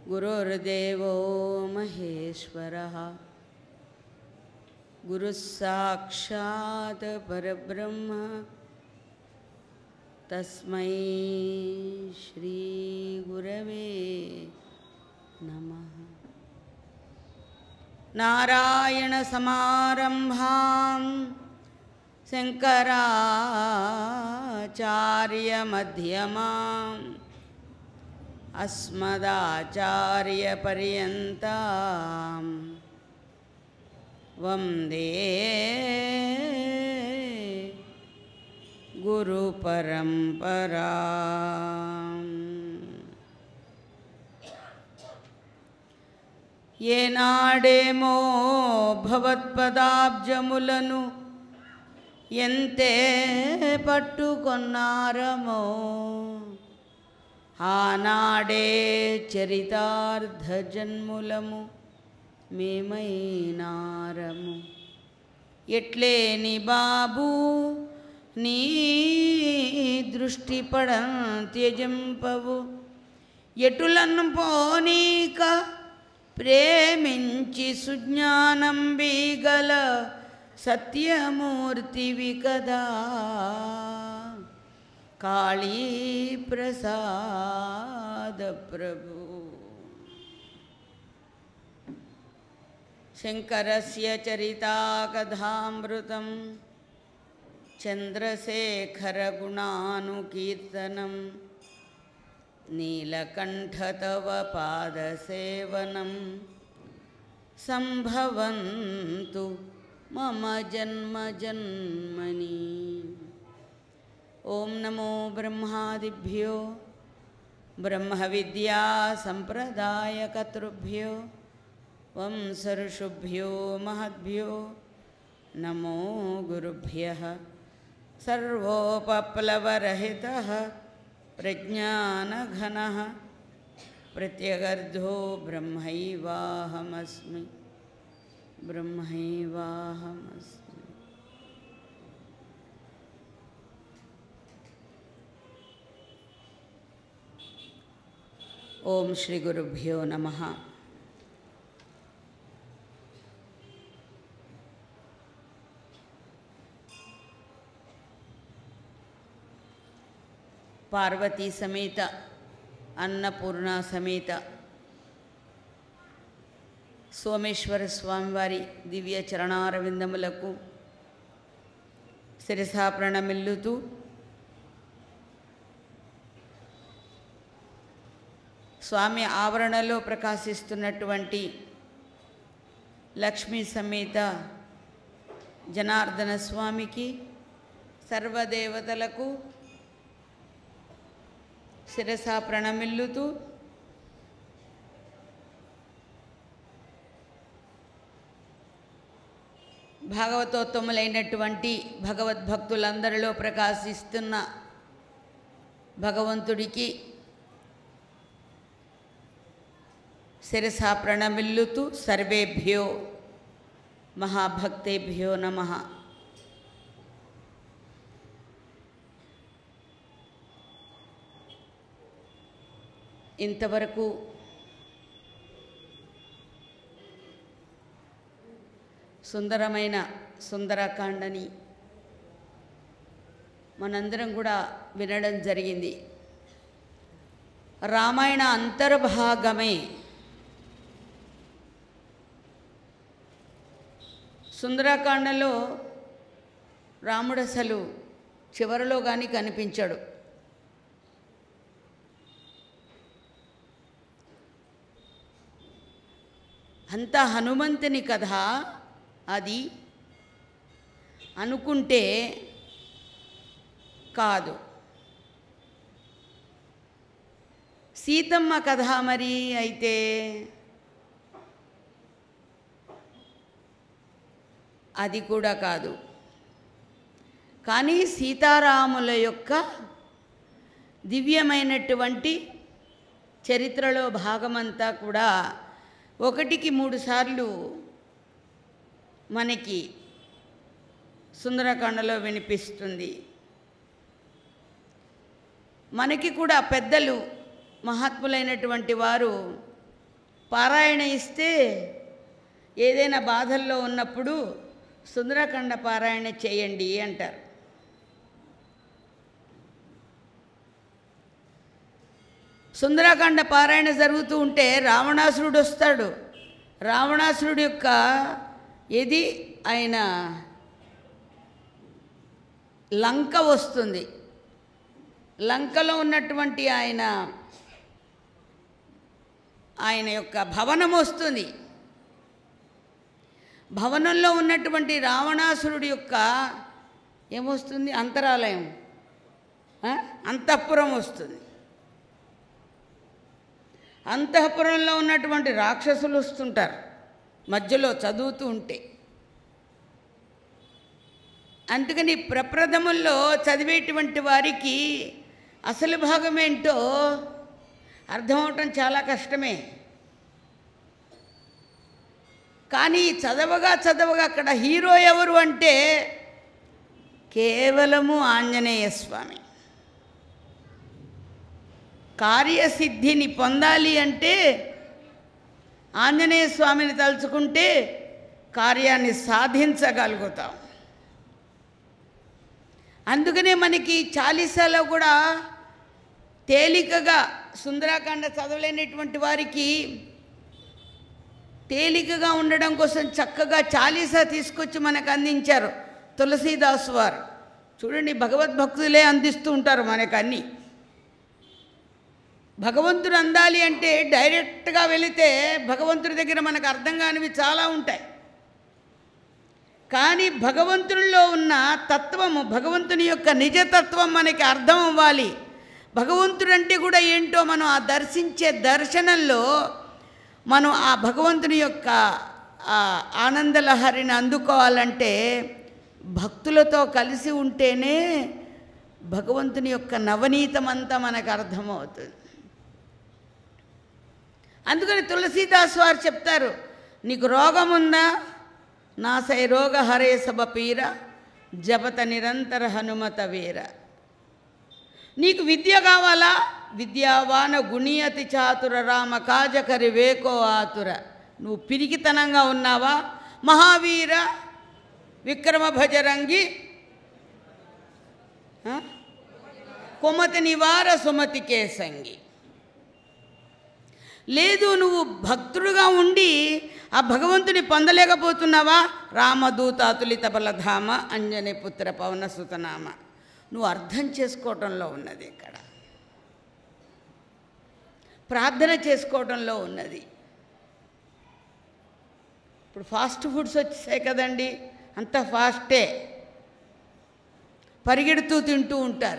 गुरुर्देवो महेश्वरः गुरुः साक्षात् परब्रह्म तस्मै श्रीगुरवे नमः नारायणसमारम्भां शङ्कराचार्यमध्यमाम् अस्मदाचार्यपर्यन्तां वन्दे गुरुपरम्पराम् ఏనాడేమో భవత్పదాబ్జములను ఎంతే పట్టుకొన్నారమో ఆనాడే చరితార్థ జన్ములము మేమైనారము ఎట్లేని బాబు నీ దృష్టి పడం త్యజింపవు ఎటులను పోనీక ప్రేమించి సుజ్ఞానం బీగల సత్యమూర్తివి కదా కాళీ ప్రసాద ప్రభు శంకరస్య చరితాకథామృతం చంద్రశేఖరగుణానుకీర్తనం నీలకంఠ తవ పాదసేవనం సంభవంతు మమ జన్మ జన్మని ఓం నమో బ్రహ్మాదిభ్యో బ్రహ్మ విద్యా సంప్రదాయకర్తృభ్యో వంశర్షుభ్యో మహద్భ్యో నమో గురుభ్య సర్వోపప్లవరహిత प्रज्ञानघनः प्रत्यगर्धो ब्रह्मैवाहमस्मि ब्रह्मैवाहमस्मि ॐ श्रीगुरुभ्यो नमः పార్వతీ సమేత అన్నపూర్ణ సమేత సోమేశ్వర స్వామివారి దివ్య చరణారవిందములకు శిరసా ప్రణమిల్లుతూ స్వామి ఆవరణలో ప్రకాశిస్తున్నటువంటి లక్ష్మీ సమేత జనార్దన స్వామికి సర్వదేవతలకు శిరస ప్రణమిల్లుతూ భాగవతోత్తములైనటువంటి భగవద్భక్తులందరిలో ప్రకాశిస్తున్న భగవంతుడికి శిరస ప్రణమిల్లుతూ సర్వేభ్యో మహాభక్తేభ్యో నమః ఇంతవరకు సుందరమైన సుందరకాండని మనందరం కూడా వినడం జరిగింది రామాయణ అంతర్భాగమే సుందరకాండలో రాముడు అసలు చివరిలో కానీ కనిపించాడు అంత హనుమంతుని కథ అది అనుకుంటే కాదు సీతమ్మ కథ మరి అయితే అది కూడా కాదు కానీ సీతారాముల యొక్క దివ్యమైనటువంటి చరిత్రలో భాగమంతా కూడా ఒకటికి మూడు సార్లు మనకి సుందరకాండలో వినిపిస్తుంది మనకి కూడా పెద్దలు మహాత్ములైనటువంటి వారు పారాయణ ఇస్తే ఏదైనా బాధల్లో ఉన్నప్పుడు సుందరకాండ పారాయణ చేయండి అంటారు సుందరకాండ పారాయణ జరుగుతూ ఉంటే రావణాసురుడు వస్తాడు రావణాసురుడు యొక్క ఇది ఆయన లంక వస్తుంది లంకలో ఉన్నటువంటి ఆయన ఆయన యొక్క భవనం వస్తుంది భవనంలో ఉన్నటువంటి రావణాసురుడి యొక్క ఏమొస్తుంది అంతరాలయం ఆ? అంతఃపురం వస్తుంది అంతఃపురంలో ఉన్నటువంటి రాక్షసులు వస్తుంటారు మధ్యలో చదువుతూ ఉంటే అందుకని ప్రప్రథముల్లో చదివేటువంటి వారికి అసలు భాగం ఏంటో అర్థమవటం చాలా కష్టమే కానీ చదవగా చదవగా అక్కడ హీరో ఎవరు అంటే కేవలము ఆంజనేయ స్వామి కార్యసిద్ధిని పొందాలి అంటే ఆంజనేయ స్వామిని తలుచుకుంటే కార్యాన్ని సాధించగలుగుతాం అందుకనే మనకి చాలీసాలో కూడా తేలికగా సుందరాకాండ చదవలేనటువంటి వారికి తేలికగా ఉండడం కోసం చక్కగా చాలీసా తీసుకొచ్చి మనకు అందించారు తులసీదాసు వారు చూడండి భగవద్భక్తులే అందిస్తూ ఉంటారు మనకు అన్నీ భగవంతుడు అందాలి అంటే డైరెక్ట్గా వెళితే భగవంతుడి దగ్గర మనకు అర్థం కానివి చాలా ఉంటాయి కానీ భగవంతుడిలో ఉన్న తత్వము భగవంతుని యొక్క నిజతత్వం మనకి అర్థం అవ్వాలి భగవంతుడు అంటే కూడా ఏంటో మనం ఆ దర్శించే దర్శనంలో మనం ఆ భగవంతుని యొక్క ఆ ఆనందలహరిని అందుకోవాలంటే భక్తులతో కలిసి ఉంటేనే భగవంతుని యొక్క నవనీతం అంతా మనకు అర్థమవుతుంది అందుకని తులసీదాస్ వారు చెప్తారు నీకు రోగం ఉందా నాసై రోగ హరే సభ పీర జపత నిరంతర హనుమత వీర నీకు విద్య కావాలా విద్యావాన గుణియతి చాతుర రామ కాజకరి వేకో ఆతుర నువ్వు పిరికితనంగా ఉన్నావా మహావీర విక్రమ భజరంగి ఆ? కుమతి నివార సుమతి కేసంగి లేదు నువ్వు భక్తుడుగా ఉండి ఆ భగవంతుని పొందలేకపోతున్నావా రామదూత అతులిత బలధామ అంజని పుత్ర పవన సుతనామ నువ్వు అర్థం చేసుకోవటంలో ఉన్నది ఇక్కడ ప్రార్థన చేసుకోవడంలో ఉన్నది ఇప్పుడు ఫాస్ట్ ఫుడ్స్ వచ్చేసాయి కదండి అంత ఫాస్టే పరిగెడుతూ తింటూ ఉంటారు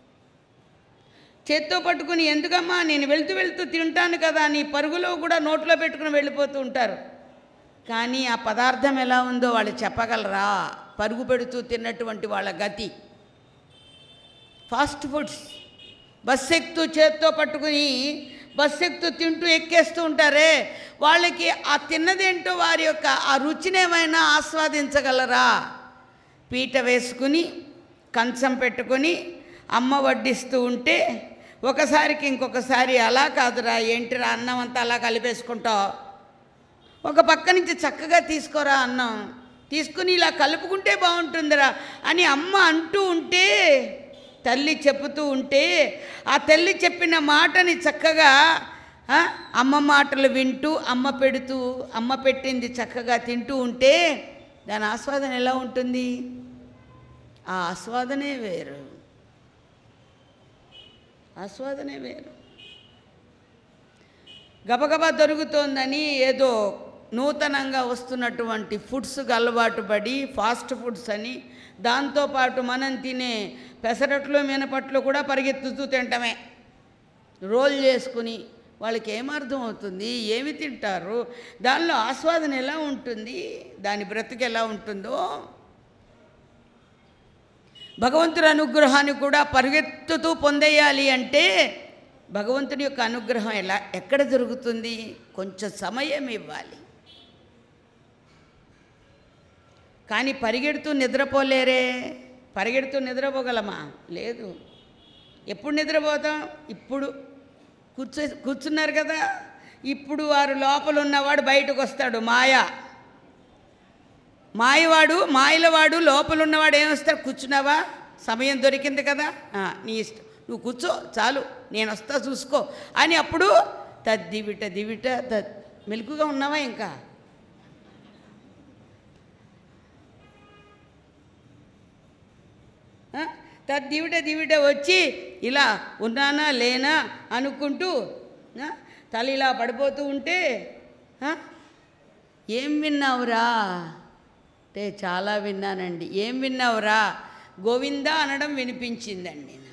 చేత్తో పట్టుకుని ఎందుకమ్మా నేను వెళ్తూ వెళ్తూ తింటాను కదా నీ పరుగులో కూడా నోట్లో పెట్టుకుని వెళ్ళిపోతూ ఉంటారు కానీ ఆ పదార్థం ఎలా ఉందో వాళ్ళు చెప్పగలరా పరుగు పెడుతూ తిన్నటువంటి వాళ్ళ గతి ఫాస్ట్ ఫుడ్స్ బస్ ఎక్కుతూ చేత్తో పట్టుకుని బస్ ఎక్కుతూ తింటూ ఎక్కేస్తూ ఉంటారే వాళ్ళకి ఆ తిన్నదేంటో వారి యొక్క ఆ రుచినేమైనా ఆస్వాదించగలరా పీట వేసుకుని కంచం పెట్టుకొని అమ్మ వడ్డిస్తూ ఉంటే ఒకసారికి ఇంకొకసారి అలా కాదురా ఏంటిరా అన్నం అంతా అలా కలిపేసుకుంటావు ఒక పక్క నుంచి చక్కగా తీసుకోరా అన్నం తీసుకుని ఇలా కలుపుకుంటే బాగుంటుందిరా అని అమ్మ అంటూ ఉంటే తల్లి చెబుతూ ఉంటే ఆ తల్లి చెప్పిన మాటని చక్కగా ఆ, అమ్మ మాటలు వింటూ అమ్మ పెడుతూ అమ్మ పెట్టింది చక్కగా తింటూ ఉంటే దాని ఆస్వాదన ఎలా ఉంటుంది ఆ ఆస్వాదనే వేరు ఆస్వాదనే వేరు గబగబా దొరుకుతోందని ఏదో నూతనంగా వస్తున్నటువంటి ఫుడ్స్కి అలవాటు పడి ఫాస్ట్ ఫుడ్స్ అని దాంతోపాటు మనం తినే పెసరట్లు మినపట్లు కూడా పరిగెత్తుతూ తింటమే రోల్ చేసుకుని వాళ్ళకి ఏమర్థం అవుతుంది ఏమి తింటారు దానిలో ఆస్వాదన ఎలా ఉంటుంది దాని బ్రతుకు ఎలా ఉంటుందో భగవంతుడి అనుగ్రహాన్ని కూడా పరిగెత్తుతూ పొందేయాలి అంటే భగవంతుని యొక్క అనుగ్రహం ఎలా ఎక్కడ జరుగుతుంది కొంచెం సమయం ఇవ్వాలి కానీ పరిగెడుతూ నిద్రపోలేరే పరిగెడుతూ నిద్రపోగలమా లేదు ఎప్పుడు నిద్రపోతాం ఇప్పుడు కూర్చో కూర్చున్నారు కదా ఇప్పుడు వారు లోపల ఉన్నవాడు బయటకు వస్తాడు మాయ మాయవాడు మాయలవాడు లోపల ఉన్నవాడు ఏమొస్తాడు కూర్చున్నావా సమయం దొరికింది కదా ఆ, నీ ఇష్టం నువ్వు కూర్చో చాలు నేను వస్తా చూసుకో అని అప్పుడు తద్దివిట దివిట తద్ మెలుకుగా ఉన్నావా ఇంకా ఆ? తద్దివిట దివిట వచ్చి ఇలా ఉన్నానా లేనా అనుకుంటూ ఆ? తల ఇలా పడిపోతూ ఉంటే ఆ? ఏం విన్నావురా అంటే చాలా విన్నానండి ఏం విన్నావురా గోవిందా అనడం వినిపించిందండి నాకు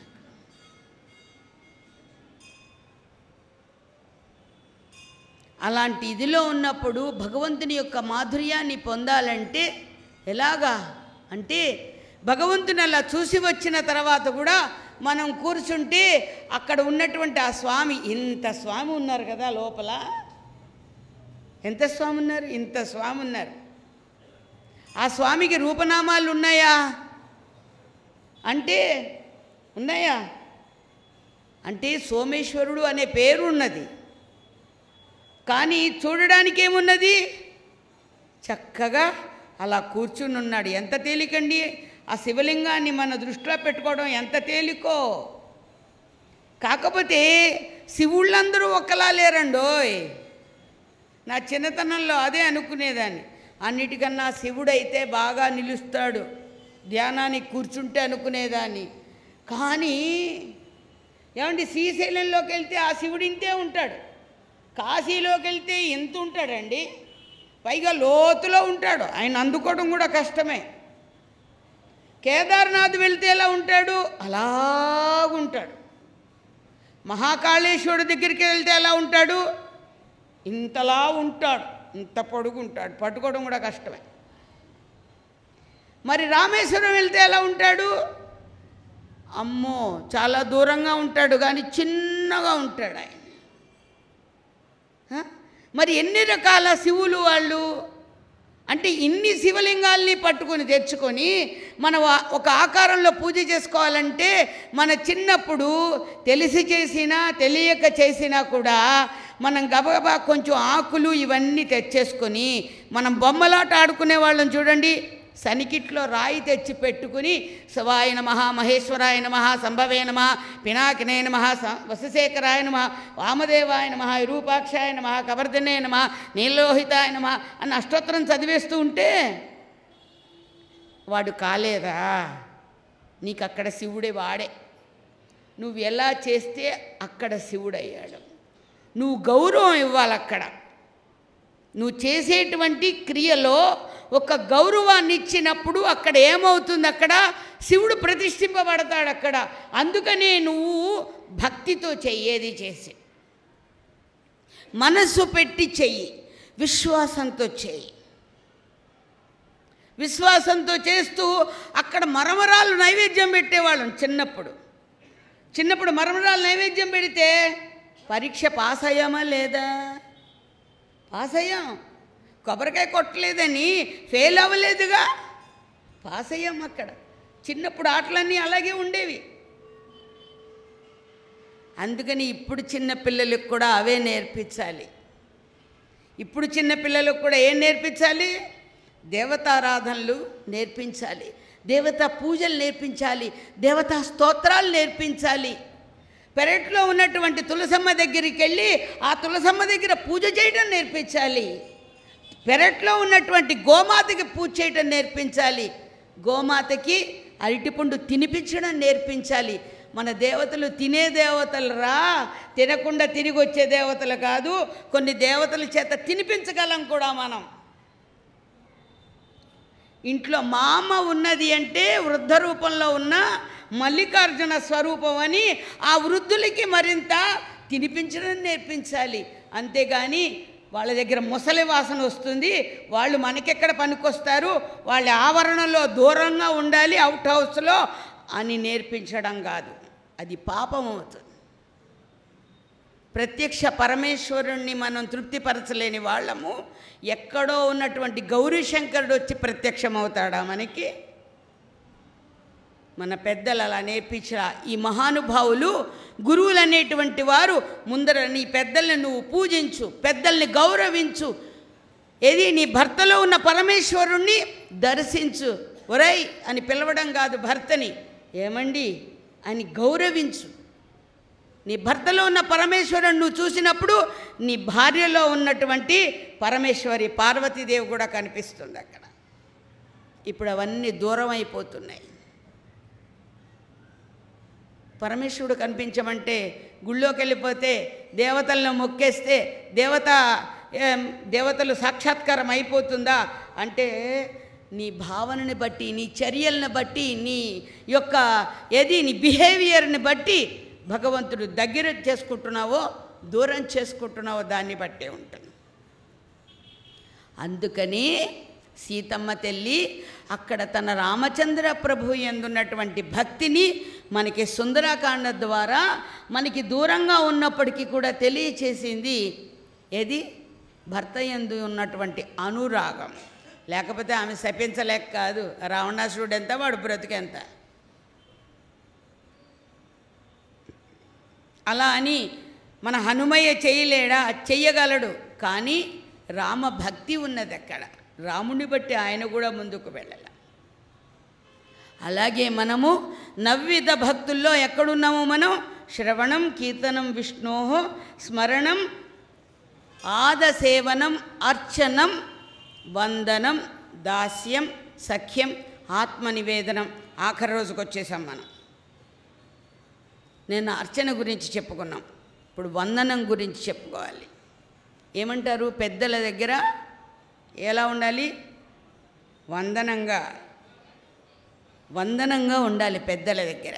అలాంటి ఇదిలో ఉన్నప్పుడు భగవంతుని యొక్క మాధుర్యాన్ని పొందాలంటే ఎలాగా అంటే భగవంతుని అలా చూసి వచ్చిన తర్వాత కూడా మనం కూర్చుంటే అక్కడ ఉన్నటువంటి ఆ స్వామి ఇంత స్వామి ఉన్నారు కదా లోపల ఎంత స్వామి ఉన్నారు ఇంత స్వామి ఉన్నారు ఆ స్వామికి రూపనామాలు ఉన్నాయా అంటే ఉన్నాయా అంటే సోమేశ్వరుడు అనే పేరు ఉన్నది కానీ చూడడానికి ఏమున్నది చక్కగా అలా కూర్చుని ఉన్నాడు ఎంత తేలికండి ఆ శివలింగాన్ని మన దృష్టిలో పెట్టుకోవడం ఎంత తేలికో కాకపోతే శివుళ్ళందరూ ఒక్కలా లేరండోయ్ నా చిన్నతనంలో అదే అనుకునేదాన్ని అన్నిటికన్నా శివుడైతే బాగా నిలుస్తాడు ధ్యానానికి కూర్చుంటే అనుకునేదాన్ని కానీ ఏమండి శ్రీశైలంలోకి వెళ్తే ఆ శివుడు ఇంతే ఉంటాడు కాశీలోకి వెళ్తే ఎంత ఉంటాడండి పైగా లోతులో ఉంటాడు ఆయన అందుకోవడం కూడా కష్టమే కేదార్నాథ్ వెళ్తే ఎలా ఉంటాడు అలాగుంటాడు మహాకాళేశ్వరుడు దగ్గరికి వెళ్తే ఎలా ఉంటాడు ఇంతలా ఉంటాడు ఇంత పొడుగు ఉంటాడు పట్టుకోవడం కూడా కష్టమే మరి రామేశ్వరం వెళ్తే ఎలా ఉంటాడు అమ్మో చాలా దూరంగా ఉంటాడు కానీ చిన్నగా ఉంటాడు ఆయన ఆ? మరి ఎన్ని రకాల శివులు వాళ్ళు అంటే ఇన్ని శివలింగాల్ని పట్టుకొని తెచ్చుకొని మన వా- ఒక ఆకారంలో పూజ చేసుకోవాలంటే మన చిన్నప్పుడు తెలిసి చేసినా తెలియక చేసినా కూడా మనం గబగబా కొంచెం ఆకులు ఇవన్నీ తెచ్చేసుకొని మనం బొమ్మలాట ఆడుకునే వాళ్ళని చూడండి సనికిట్లో రాయి తెచ్చి పెట్టుకుని శివాయ నమ మహేశ్వరాయ నమ సంభవే నమ పినాకినే నమ వసశేఖరాయ నమ వామదేవాయ నమ విరూపాక్షాయ నమ కవర్ధనే నమ నీలోహితాయ నమ అని అష్టోత్తరం చదివేస్తూ ఉంటే వాడు కాలేదా నీకు అక్కడ శివుడే వాడే నువ్వు ఎలా చేస్తే అక్కడ శివుడయ్యాడు నువ్వు గౌరవం ఇవ్వాలి అక్కడ నువ్వు చేసేటువంటి క్రియలో ఒక గౌరవాన్ని ఇచ్చినప్పుడు అక్కడ ఏమవుతుంది అక్కడ శివుడు ప్రతిష్ఠింపబడతాడు అక్కడ అందుకనే నువ్వు భక్తితో చెయ్యేది చేసి మనస్సు పెట్టి చెయ్యి విశ్వాసంతో చెయ్యి విశ్వాసంతో చేస్తూ అక్కడ మరమరాలు నైవేద్యం పెట్టేవాళ్ళం చిన్నప్పుడు చిన్నప్పుడు మరమరాలు నైవేద్యం పెడితే పరీక్ష పాస్ అయ్యామా లేదా పాస్ అయ్యాం కొబ్బరికాయ కొట్టలేదని ఫెయిల్ అవ్వలేదుగా పాస్ అయ్యాం అక్కడ చిన్నప్పుడు ఆటలన్నీ అలాగే ఉండేవి అందుకని ఇప్పుడు చిన్న పిల్లలకు కూడా అవే నేర్పించాలి ఇప్పుడు చిన్న పిల్లలకు కూడా ఏం నేర్పించాలి దేవతారాధనలు నేర్పించాలి దేవతా పూజలు నేర్పించాలి దేవతా స్తోత్రాలు నేర్పించాలి పెరట్లో ఉన్నటువంటి తులసమ్మ దగ్గరికి వెళ్ళి ఆ తులసమ్మ దగ్గర పూజ చేయడం నేర్పించాలి పెరట్లో ఉన్నటువంటి గోమాతకి పూజ చేయడం నేర్పించాలి గోమాతకి అరటిపండు తినిపించడం నేర్పించాలి మన దేవతలు తినే దేవతలు రా తినకుండా తిరిగి వచ్చే దేవతలు కాదు కొన్ని దేవతల చేత తినిపించగలం కూడా మనం ఇంట్లో మా అమ్మ ఉన్నది అంటే వృద్ధ రూపంలో ఉన్న మల్లికార్జున స్వరూపం అని ఆ వృద్ధులకి మరింత తినిపించడం నేర్పించాలి అంతేగాని వాళ్ళ దగ్గర ముసలి వాసన వస్తుంది వాళ్ళు మనకెక్కడ పనికొస్తారు వాళ్ళ ఆవరణలో దూరంగా ఉండాలి అవుట్ హౌస్లో అని నేర్పించడం కాదు అది పాపం అవుతుంది ప్రత్యక్ష పరమేశ్వరుణ్ణి మనం తృప్తిపరచలేని వాళ్ళము ఎక్కడో ఉన్నటువంటి గౌరీ శంకరుడు వచ్చి ప్రత్యక్షమవుతాడా మనకి మన పెద్దలు అలా నేర్పించిన ఈ మహానుభావులు గురువులు అనేటువంటి వారు ముందర నీ పెద్దల్ని నువ్వు పూజించు పెద్దల్ని గౌరవించు ఏది నీ భర్తలో ఉన్న పరమేశ్వరుణ్ణి దర్శించు ఒరై అని పిలవడం కాదు భర్తని ఏమండి అని గౌరవించు నీ భర్తలో ఉన్న పరమేశ్వరుని నువ్వు చూసినప్పుడు నీ భార్యలో ఉన్నటువంటి పరమేశ్వరి పార్వతీదేవి కూడా కనిపిస్తుంది అక్కడ ఇప్పుడు అవన్నీ దూరం అయిపోతున్నాయి పరమేశ్వరుడు కనిపించమంటే గుళ్ళోకి వెళ్ళిపోతే దేవతలను మొక్కేస్తే దేవత ఏం, దేవతలు సాక్షాత్కారం అయిపోతుందా అంటే నీ భావనని బట్టి నీ చర్యలను బట్టి నీ యొక్క ఏది నీ బిహేవియర్ని బట్టి భగవంతుడు దగ్గర చేసుకుంటున్నావో దూరం చేసుకుంటున్నావో దాన్ని బట్టే ఉంటుంది అందుకని సీతమ్మ తల్లి అక్కడ తన రామచంద్ర ప్రభు ఎందున్నటువంటి భక్తిని మనకి సుందరాకాండ ద్వారా మనకి దూరంగా ఉన్నప్పటికీ కూడా తెలియచేసింది ఏది భర్త ఎందు ఉన్నటువంటి అనురాగం లేకపోతే ఆమె శపించలేక కాదు రావణాసురుడు ఎంత వాడు బ్రతికెంత అలా అని మన హనుమయ్య చేయలేడా చెయ్యగలడు కానీ రామ భక్తి ఉన్నది అక్కడ రాముని బట్టి ఆయన కూడా ముందుకు వెళ్ళాలి అలాగే మనము నవ్విధ భక్తుల్లో ఎక్కడున్నాము మనం శ్రవణం కీర్తనం విష్ణోహో స్మరణం ఆదసేవనం అర్చనం వందనం దాస్యం సఖ్యం ఆత్మనివేదనం ఆఖరి రోజుకి వచ్చేసాం మనం నేను అర్చన గురించి చెప్పుకున్నాం ఇప్పుడు వందనం గురించి చెప్పుకోవాలి ఏమంటారు పెద్దల దగ్గర ఎలా ఉండాలి వందనంగా వందనంగా ఉండాలి పెద్దల దగ్గర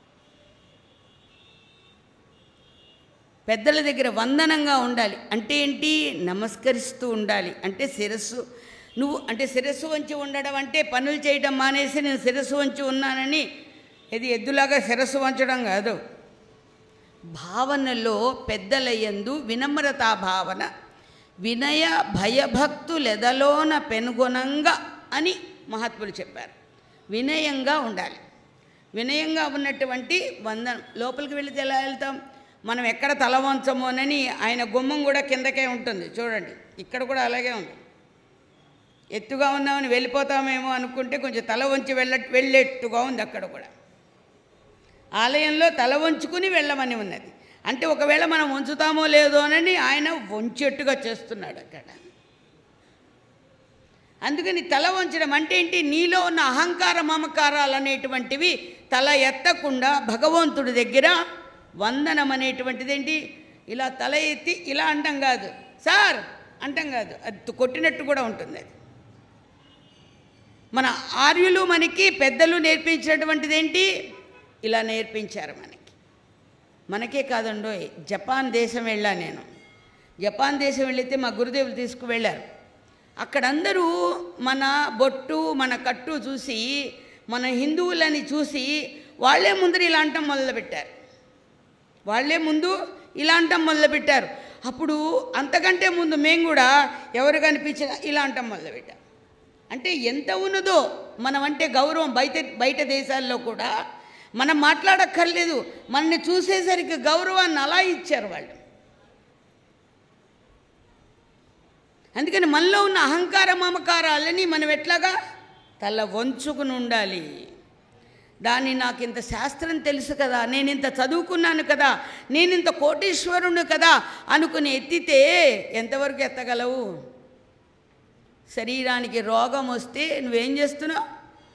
పెద్దల దగ్గర వందనంగా ఉండాలి అంటే ఏంటి నమస్కరిస్తూ ఉండాలి అంటే శిరస్సు నువ్వు అంటే శిరస్సు వంచి ఉండడం అంటే పనులు చేయడం మానేసి నేను శిరస్సు వంచి ఉన్నానని ఇది ఎద్దులాగా శిరస్సు వంచడం కాదు భావనలో పెద్దల యందు వినమ్రతా భావన వినయ భయభక్తులెదలోన పెనుగొనంగా అని మహాత్ములు చెప్పారు వినయంగా ఉండాలి వినయంగా ఉన్నటువంటి వందనం లోపలికి వెళితే ఎలా వెళ్తాం మనం ఎక్కడ తల వంచమోనని ఆయన గుమ్మం కూడా కిందకే ఉంటుంది చూడండి ఇక్కడ కూడా అలాగే ఉంది ఎత్తుగా ఉన్నామని వెళ్ళిపోతామేమో అనుకుంటే కొంచెం తల వంచి వెళ్ళ వెళ్ళేట్టుగా ఉంది అక్కడ కూడా ఆలయంలో తల వంచుకుని వెళ్ళమని ఉన్నది అంటే ఒకవేళ మనం ఉంచుతామో లేదో అని ఆయన వంచెట్టుగా చేస్తున్నాడు అక్కడ అందుకని తల వంచడం అంటే ఏంటి నీలో ఉన్న అహంకార మమకారాలు అనేటువంటివి తల ఎత్తకుండా భగవంతుడి దగ్గర వందనం అనేటువంటిది ఏంటి ఇలా తల ఎత్తి ఇలా అంటాం కాదు సార్ అంటాం కాదు అది కొట్టినట్టు కూడా ఉంటుంది అది మన ఆర్యులు మనకి పెద్దలు నేర్పించినటువంటిది ఏంటి ఇలా నేర్పించారు మనకి మనకే కాదండోయ్ జపాన్ దేశం వెళ్ళా నేను జపాన్ దేశం వెళితే మా గురుదేవులు తీసుకువెళ్ళారు అక్కడందరూ మన బొట్టు మన కట్టు చూసి మన హిందువులని చూసి వాళ్ళే ముందర ఇలా అంటం మొదలుపెట్టారు వాళ్ళే ముందు ఇలా అంటం మొదలుపెట్టారు అప్పుడు అంతకంటే ముందు మేము కూడా ఎవరు కనిపించిన ఇలా అంటం మొదలుపెట్టాం అంటే ఎంత ఉన్నదో మనం అంటే గౌరవం బయట బయట దేశాల్లో కూడా మనం మాట్లాడక్కర్లేదు మనల్ని చూసేసరికి గౌరవాన్ని అలా ఇచ్చారు వాళ్ళు అందుకని మనలో ఉన్న అహంకార మమకారాలని మనం ఎట్లాగా తల వంచుకుని ఉండాలి దాన్ని నాకు ఇంత శాస్త్రం తెలుసు కదా నేను ఇంత చదువుకున్నాను కదా నేను ఇంత కోటీశ్వరుని కదా అనుకుని ఎత్తితే ఎంతవరకు ఎత్తగలవు శరీరానికి రోగం వస్తే నువ్వేం చేస్తున్నావు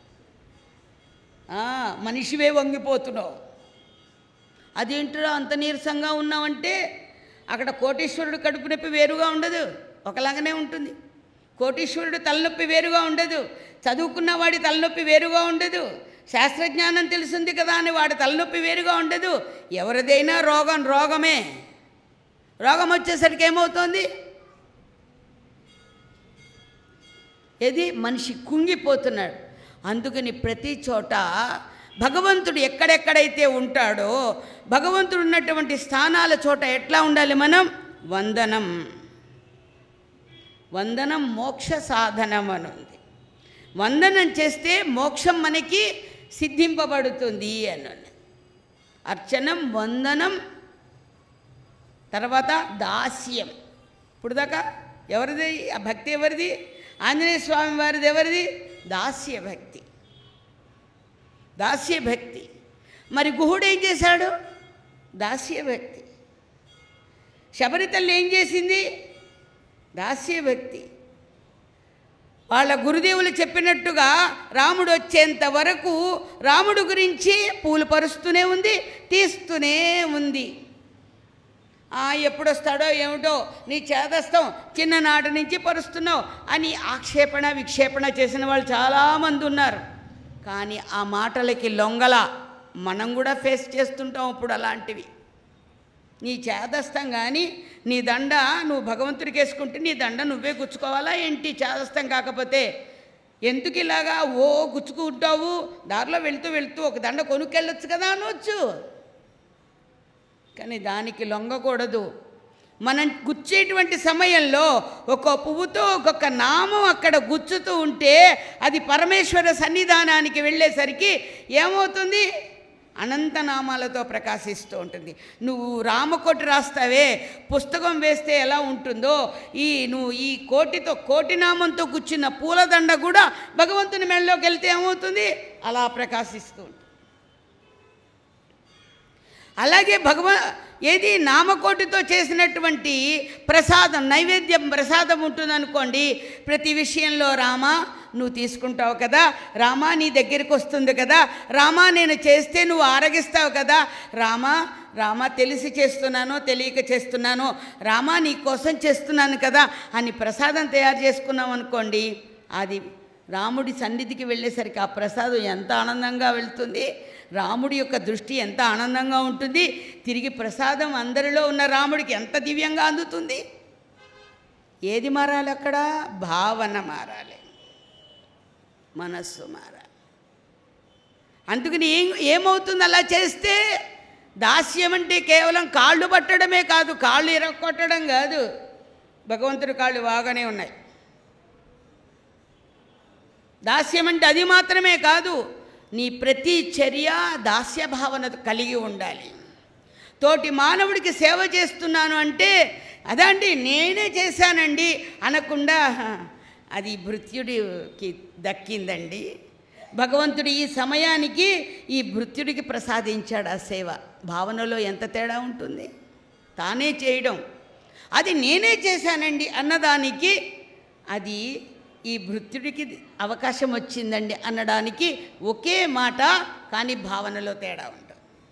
ఆ, మనిషివే వంగిపోతున్నావు అదేంటిరా అంత నీరసంగా ఉన్నావంటే అక్కడ కోటీశ్వరుడు కడుపు నొప్పి వేరుగా ఉండదు ఒకలాగానే ఉంటుంది కోటీశ్వరుడు తలనొప్పి వేరుగా ఉండదు చదువుకున్న వాడి తలనొప్పి వేరుగా ఉండదు శాస్త్రజ్ఞానం తెలిసింది కదా అని వాడి తలనొప్పి వేరుగా ఉండదు ఎవరిదైనా రోగం రోగమే రోగం వచ్చేసరికి ఏమవుతోంది ఏది మనిషి కుంగిపోతున్నాడు అందుకని ప్రతి చోట భగవంతుడు ఎక్కడెక్కడైతే ఉంటాడో భగవంతుడు ఉన్నటువంటి స్థానాల చోట ఎట్లా ఉండాలి మనం వందనం వందనం మోక్ష సాధనం అని ఉంది వందనం చేస్తే మోక్షం మనకి సిద్ధింపబడుతుంది అన్నాను అర్చనం వందనం తర్వాత దాస్యం ఇప్పుడు దాకా ఎవరిది ఆ భక్తి ఎవరిది ఆంజనేయ స్వామి వారిది ఎవరిది దాస్య భక్తి దాస్య భక్తి మరి గుహుడు ఏం చేశాడు దాస్య భక్తి శబరితల్లి ఏం చేసింది దాస్య భక్తి వాళ్ళ గురుదేవులు చెప్పినట్టుగా రాముడు వచ్చేంత వరకు రాముడు గురించి పూలు పరుస్తూనే ఉంది తీస్తూనే ఉంది ఆ, ఎప్పుడొస్తాడో ఏమిటో నీ చేదస్తాం చిన్ననాటి నుంచి పరుస్తున్నావు అని ఆక్షేపణ విక్షేపణ చేసిన వాళ్ళు చాలామంది ఉన్నారు కానీ ఆ మాటలకి లొంగల మనం కూడా ఫేస్ చేస్తుంటాం ఇప్పుడు అలాంటివి నీ చేదస్తం కానీ నీ దండ నువ్వు భగవంతుడికి వేసుకుంటే నీ దండ నువ్వే గుచ్చుకోవాలా ఏంటి చేదస్తం కాకపోతే ఎందుకు ఇలాగా ఓ గుచ్చుకుంటావు దారిలో వెళ్తూ వెళ్తూ ఒక దండ కొనుక్కెళ్ళొచ్చు కదా అనొచ్చు కానీ దానికి లొంగకూడదు మనం గుచ్చేటువంటి సమయంలో ఒక పువ్వుతో ఒక్కొక్క నామం అక్కడ గుచ్చుతూ ఉంటే అది పరమేశ్వర సన్నిధానానికి వెళ్ళేసరికి ఏమవుతుంది అనంత నామాలతో ప్రకాశిస్తూ ఉంటుంది నువ్వు రామకోటి రాస్తావే పుస్తకం వేస్తే ఎలా ఉంటుందో ఈ నువ్వు ఈ కోటితో కోటి నామంతో కూర్చున్న పూలదండ కూడా భగవంతుని మెడలోకి వెళ్తే ఏమవుతుంది అలా ప్రకాశిస్తూ ఉంటుంది అలాగే భగవ ఏది నామకోటితో చేసినటువంటి ప్రసాదం నైవేద్యం ప్రసాదం ఉంటుందనుకోండి ప్రతి విషయంలో రామా నువ్వు తీసుకుంటావు కదా రామా నీ దగ్గరికి వస్తుంది కదా రామా నేను చేస్తే నువ్వు ఆరగిస్తావు కదా రామా రామా తెలిసి చేస్తున్నానో తెలియక చేస్తున్నానో రామా నీ కోసం చేస్తున్నాను కదా అని ప్రసాదం తయారు చేసుకున్నాం అనుకోండి అది రాముడి సన్నిధికి వెళ్ళేసరికి ఆ ప్రసాదం ఎంత ఆనందంగా వెళ్తుంది రాముడి యొక్క దృష్టి ఎంత ఆనందంగా ఉంటుంది తిరిగి ప్రసాదం అందరిలో ఉన్న రాముడికి ఎంత దివ్యంగా అందుతుంది ఏది మారాలి అక్కడ భావన మారాలి మనస్సు మారాలి అందుకని ఏం ఏమవుతుంది అలా చేస్తే దాస్యం అంటే కేవలం కాళ్ళు పట్టడమే కాదు కాళ్ళు ఇరక్కొట్టడం కాదు భగవంతుడి కాళ్ళు బాగానే ఉన్నాయి దాస్యం అంటే అది మాత్రమే కాదు నీ ప్రతి చర్య దాస్య భావన కలిగి ఉండాలి తోటి మానవుడికి సేవ చేస్తున్నాను అంటే అదండి నేనే చేశానండి అనకుండా అది భృత్యుడికి దక్కిందండి భగవంతుడు ఈ సమయానికి ఈ భృత్యుడికి ప్రసాదించాడు ఆ సేవ భావనలో ఎంత తేడా ఉంటుంది తానే చేయడం అది నేనే చేశానండి అన్నదానికి అది ఈ భృత్యుడికి అవకాశం వచ్చిందండి అనడానికి ఒకే మాట కానీ భావనలో తేడా ఉంటుంది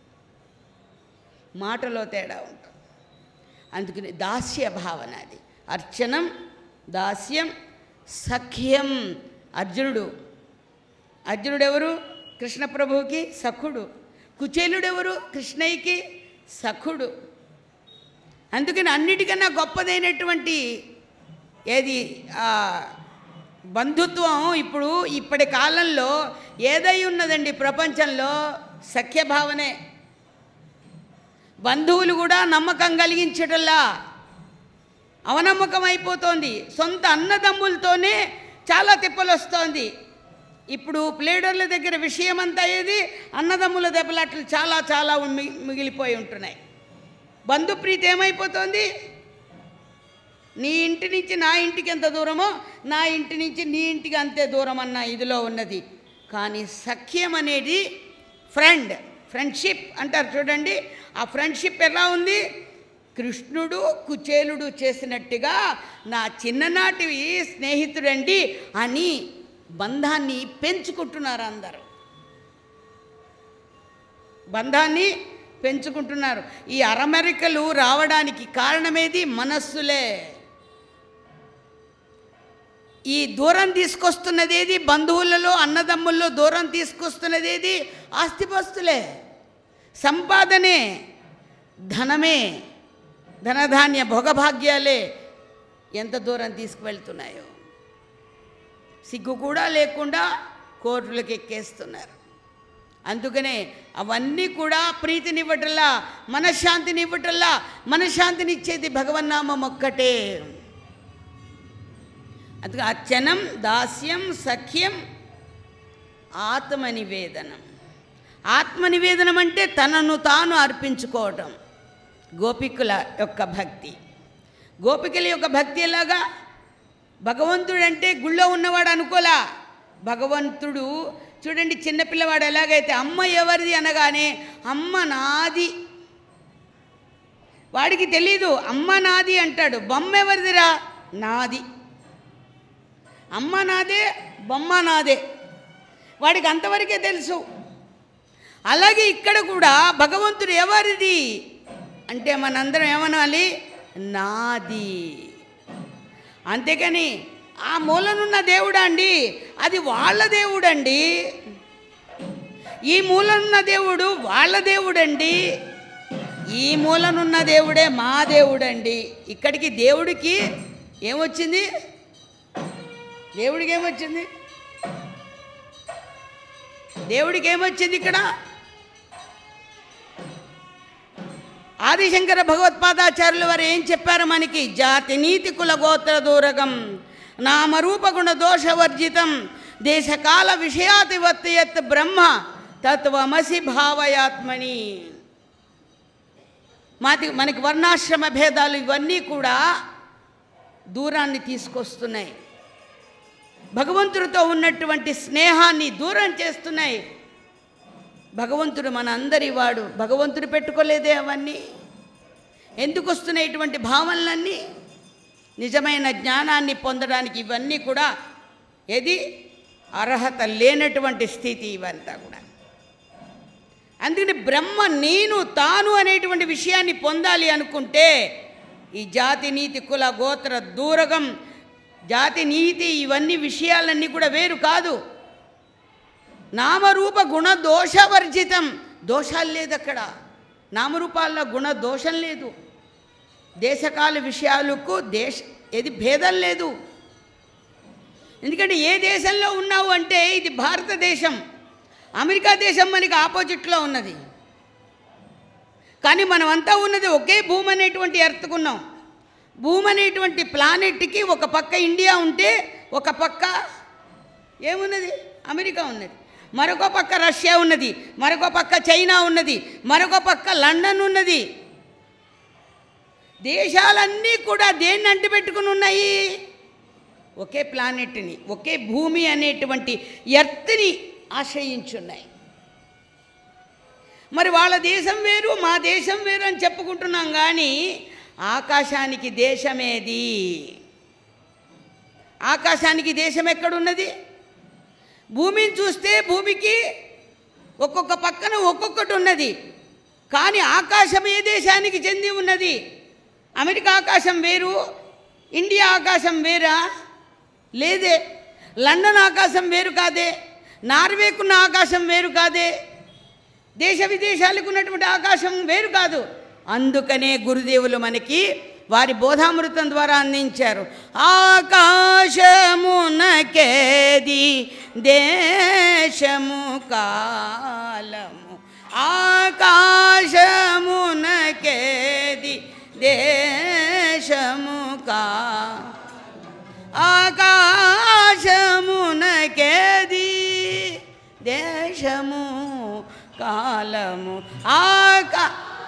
మాటలో తేడా ఉంటుంది అందుకని దాస్య భావన అది అర్చనం దాస్యం సఖ్యం అర్జునుడు అర్జునుడు ఎవరు కృష్ణ ప్రభువుకి సఖుడు కుచేలుడెవరు కృష్ణయ్యకి సఖుడు అందుకని అన్నిటికన్నా గొప్పదైనటువంటి ఏది ఆ, బంధుత్వం ఇప్పుడు ఇప్పటి కాలంలో ఏదై ఉన్నదండి ప్రపంచంలో సఖ్యభావనే బంధువులు కూడా నమ్మకం కలిగించటల్లా అవనమ్మకం అయిపోతోంది సొంత అన్నదమ్ములతోనే చాలా తిప్పలు వస్తోంది ఇప్పుడు ప్లేడర్ల దగ్గర విషయం అంతా ఏది అన్నదమ్ముల దెబ్బలాట్లు చాలా చాలా మి- మిగిలిపోయి ఉంటున్నాయి బంధుప్రీతి ఏమైపోతుంది నీ ఇంటి నుంచి నా ఇంటికి ఎంత దూరమో నా ఇంటి నుంచి నీ ఇంటికి అంతే దూరం అన్న ఇదిలో ఉన్నది కానీ సఖ్యం అనేది ఫ్రెండ్ ఫ్రెండ్షిప్ అంటారు చూడండి ఆ ఫ్రెండ్షిప్ ఎలా ఉంది కృష్ణుడు కుచేలుడు చేసినట్టుగా నా చిన్ననాటి స్నేహితుడండి అని బంధాన్ని పెంచుకుంటున్నారు అందరూ బంధాన్ని పెంచుకుంటున్నారు ఈ అరమెరికలు రావడానికి కారణమేది మనస్సులే ఈ దూరం తీసుకొస్తున్నదేది బంధువులలో అన్నదమ్ముల్లో దూరం తీసుకొస్తున్నదేది ఆస్తిపస్తులే సంపాదనే ధనమే ధనధాన్య భోగభాగ్యాలే ఎంత దూరం తీసుకువెళ్తున్నాయో సిగ్గు కూడా లేకుండా కోర్టులకు ఎక్కేస్తున్నారు అందుకనే అవన్నీ కూడా ప్రీతినివ్వటల్లా మనశ్శాంతినివ్వటల్లా మనశ్శాంతినిచ్చేది భగవన్నామం ఒక్కటే అందుకే అర్చనం దాస్యం సఖ్యం ఆత్మ నివేదనం ఆత్మ నివేదనం అంటే తనను తాను అర్పించుకోవటం గోపికుల యొక్క భక్తి గోపికల యొక్క భక్తి ఎలాగా భగవంతుడు అంటే గుళ్ళో ఉన్నవాడు అనుకోలా భగవంతుడు చూడండి చిన్నపిల్లవాడు ఎలాగైతే అమ్మ ఎవరిది అనగానే అమ్మ నాది వాడికి తెలీదు అమ్మ నాది అంటాడు బొమ్మ ఎవరిదిరా నాది అమ్మ నాదే బొమ్మ నాదే వాడికి అంతవరకే తెలుసు అలాగే ఇక్కడ కూడా భగవంతుడు ఎవరిది అంటే మనందరం ఏమనాలి నాది అంతేకాని ఆ మూలనున్న దేవుడా అండి అది వాళ్ళ దేవుడండి ఈ మూలనున్న దేవుడు వాళ్ళ దేవుడండి ఈ మూలనున్న దేవుడే మా దేవుడండి ఇక్కడికి దేవుడికి ఏమొచ్చింది దేవుడికి ఏమొచ్చింది దేవుడికి ఏమొచ్చింది ఇక్కడ ఆదిశంకర భగవత్పాదాచార్యుల వారు ఏం చెప్పారు మనకి జాతి నీతి కుల గోత్ర దూరగం నామరూపగుణ దోషవర్జితం దేశకాల విషయాతివత్తి యత్ బ్రహ్మ తత్వమసి భావయాత్మని మాది మనకి వర్ణాశ్రమ భేదాలు ఇవన్నీ కూడా దూరాన్ని తీసుకొస్తున్నాయి భగవంతుడితో ఉన్నటువంటి స్నేహాన్ని దూరం చేస్తున్నాయి భగవంతుడు మన అందరి వాడు భగవంతుడు పెట్టుకోలేదే అవన్నీ ఎందుకు వస్తున్నాయి ఇటువంటి భావనలన్నీ నిజమైన జ్ఞానాన్ని పొందడానికి ఇవన్నీ కూడా ఏది అర్హత లేనటువంటి స్థితి ఇవంతా కూడా అందుకని బ్రహ్మ నేను తాను అనేటువంటి విషయాన్ని పొందాలి అనుకుంటే ఈ జాతి నీతి కుల గోత్ర దూరగం జాతి నీతి ఇవన్నీ విషయాలన్నీ కూడా వేరు కాదు నామరూప గుణ దోషవర్జితం దోషాలు లేదు అక్కడ నామరూపాల్లో గుణ దోషం లేదు దేశకాల విషయాలకు దేశ ఏది భేదం లేదు ఎందుకంటే ఏ దేశంలో ఉన్నావు అంటే ఇది భారతదేశం అమెరికా దేశం మనకి ఆపోజిట్లో ఉన్నది కానీ మనమంతా ఉన్నది ఒకే భూమి అనేటువంటి ఎర్తుకున్నాం భూమి అనేటువంటి ప్లానెట్కి ఒక పక్క ఇండియా ఉంటే ఒక పక్క ఏమున్నది అమెరికా ఉన్నది మరొక పక్క రష్యా ఉన్నది మరొక పక్క చైనా ఉన్నది మరొక పక్క లండన్ ఉన్నది దేశాలన్నీ కూడా దేన్ని అంటిపెట్టుకుని ఉన్నాయి ఒకే ప్లానెట్ని ఒకే భూమి అనేటువంటి ఎర్త్ని ఆశ్రయించున్నాయి మరి వాళ్ళ దేశం వేరు మా దేశం వేరు అని చెప్పుకుంటున్నాం కానీ ఆకాశానికి దేశమేది ఆకాశానికి దేశం ఎక్కడున్నది భూమిని చూస్తే భూమికి ఒక్కొక్క పక్కన ఒక్కొక్కటి ఉన్నది కానీ ఆకాశం ఏ దేశానికి చెంది ఉన్నది అమెరికా ఆకాశం వేరు ఇండియా ఆకాశం వేరా లేదే లండన్ ఆకాశం వేరు కాదే నార్వేకున్న ఆకాశం వేరు కాదే దేశ విదేశాలకు ఉన్నటువంటి ఆకాశం వేరు కాదు అందుకనే గురుదేవులు మనకి వారి బోధామృతం ద్వారా అందించారు ఆకాశమునకేది దేశము కాలము ఆకాశమునకేది దేశము కా ఆకాశమునకేది దేశము కాలము ఆకా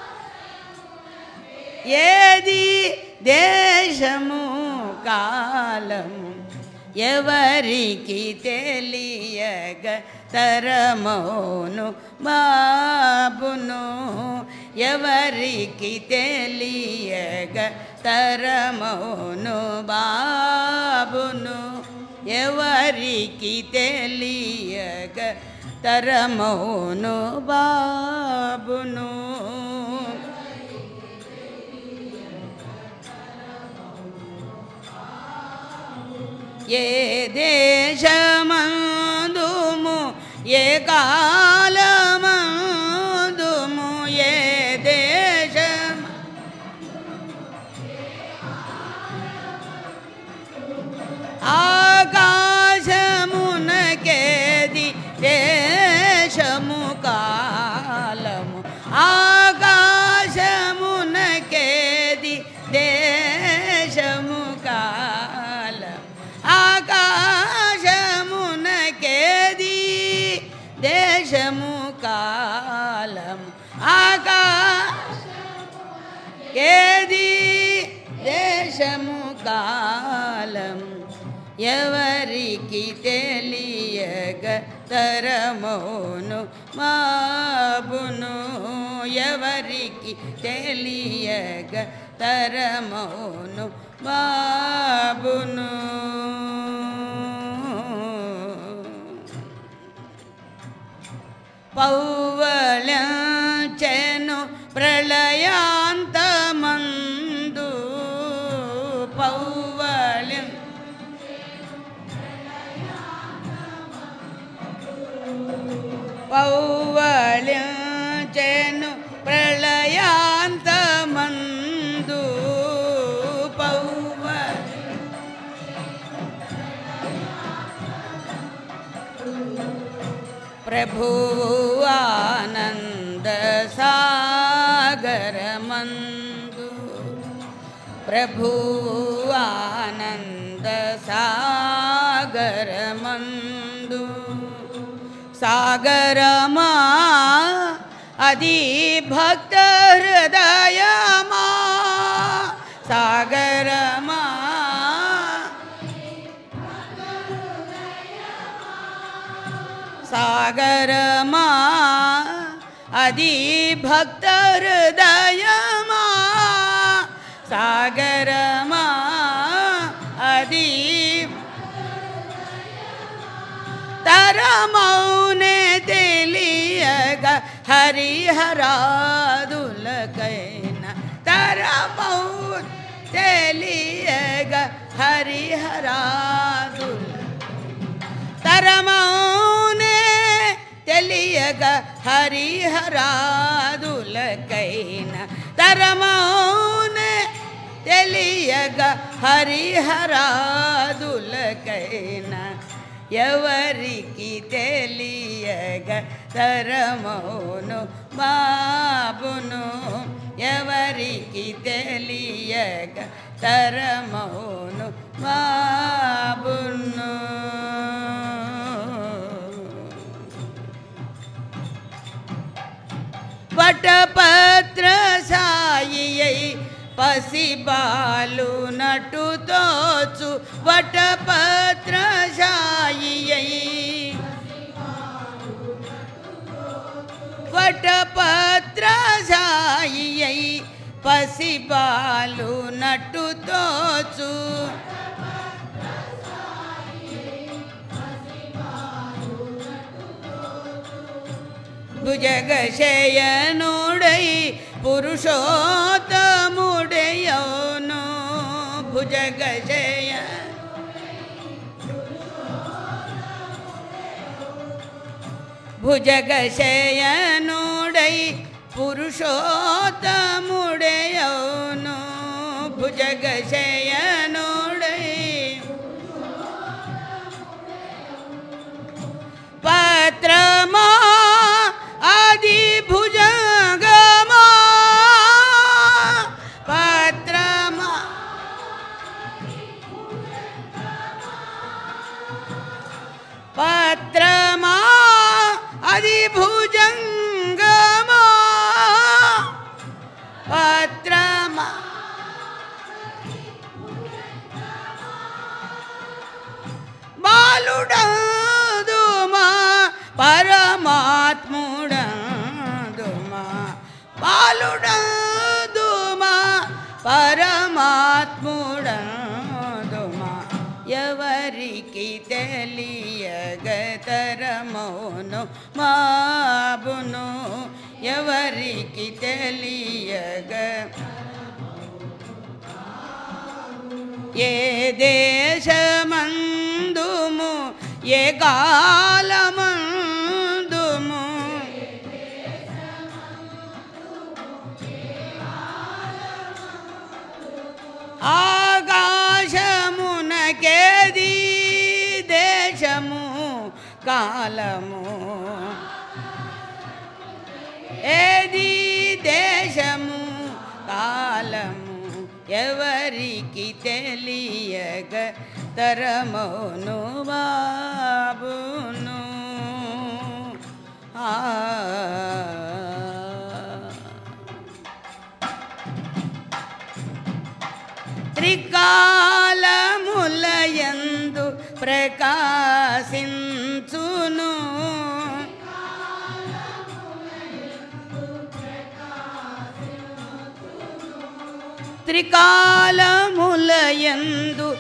ఏది దేశము కాలము ఎవరికి తెలియగ తరమోను బాబును ఎవరికి తెలియగ తరమోను బాబును ఎవరికి తెలియగ తరమోను బాబును ఏ దేశమందుము ఏ కాలమందుము ఏ దేశం ఆకాశమునకేది దేశము కాలము ఆకాశమునకేది దేశము కాలం ఆకాశమునకేది సమయము కాలం ఎవరికి తెలియగ తరమోను మాబును ఎవరికి తెలియగ తరమోను బాబును పౌవళచెను ప్రళయాంతమందు పౌవళం పౌవళచెను ప్రళయాంతమందు పౌవ ప్రభువు ఆనంద సాగరమందు ప్రభువు ఆనంద సాగరమందు సాగరమా అది భక్త హృదయమా సాగరమా సాగరమా అది భక్త హృదయమా సాగరమా అది తరమౌనే తెలియగ హరిహరాదులకైన తరమౌ తెలియగ హరిహరాదుల తరమౌనే తెలియగ హరిహరాదులకైన తరమౌనే తెలియగ హరిహరాదులకైన ఎవరికి తెలియగ తరమౌను బాబును ఎవరికి తెలియగ తరమౌను బాబును వటపత్ర సాయి పసిబాలు నటు తోచు వటపత్ర సాయి వటపత్ర సాయి పసిబాలు నటు తోచు భుజగశయనుడై పురుషోత్తముడయౌను భుజగశయ భుజగశయనుడై పురుషోత్తముడయౌను భుజగశయనుడై పత్రమా ఆది భుజంగమా పత్రమా పత్రమా అది భుజంగమా పత్రమా బాలుడందుమా పరమాత్ముడందుమా బాలుడందుమా పరమాత్ముడందుమా ఎవరికి తెలియగతరమౌను మాబును ఎవరికి తెలియగ ఏ దేశమందుము ఏ కాలమందుము ఆకాశమునకేది దేశము కాలము ఏది దేశము కాలము ఎవరికి తెలియగ తరమోను బాబును ఆ త్రిక త్రికాలములయందు ప్రకాశించును త్రికాలములయందు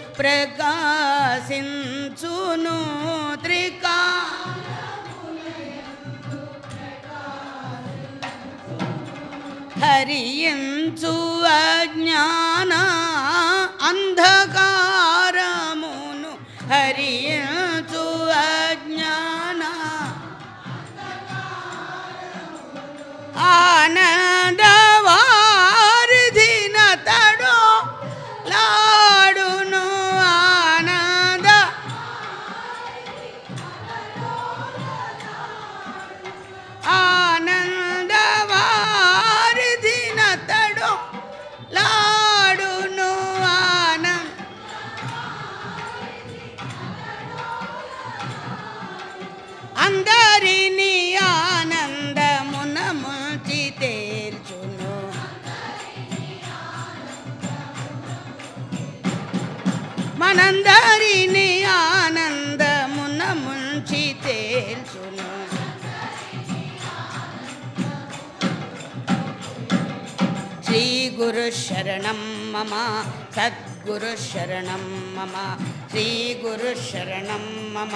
ప్రకాశించును త్రికా హరియంచు అజ్ఞాన అంధకారమును హరియంచు అజ్ఞాన ఆనందవారిధిన తడు లాడును ఆనంద ఆనందవారిధిన తడు లాడును ఆనంద అందరినీ ఆనందమున ముంచి తేల్చును మనందరినీ ఆనందమున ముంచి తేల్చును శ్రీ గురు శరణం మమ సద్గురు శరణం మమ శ్రీ గురు శరణం మమ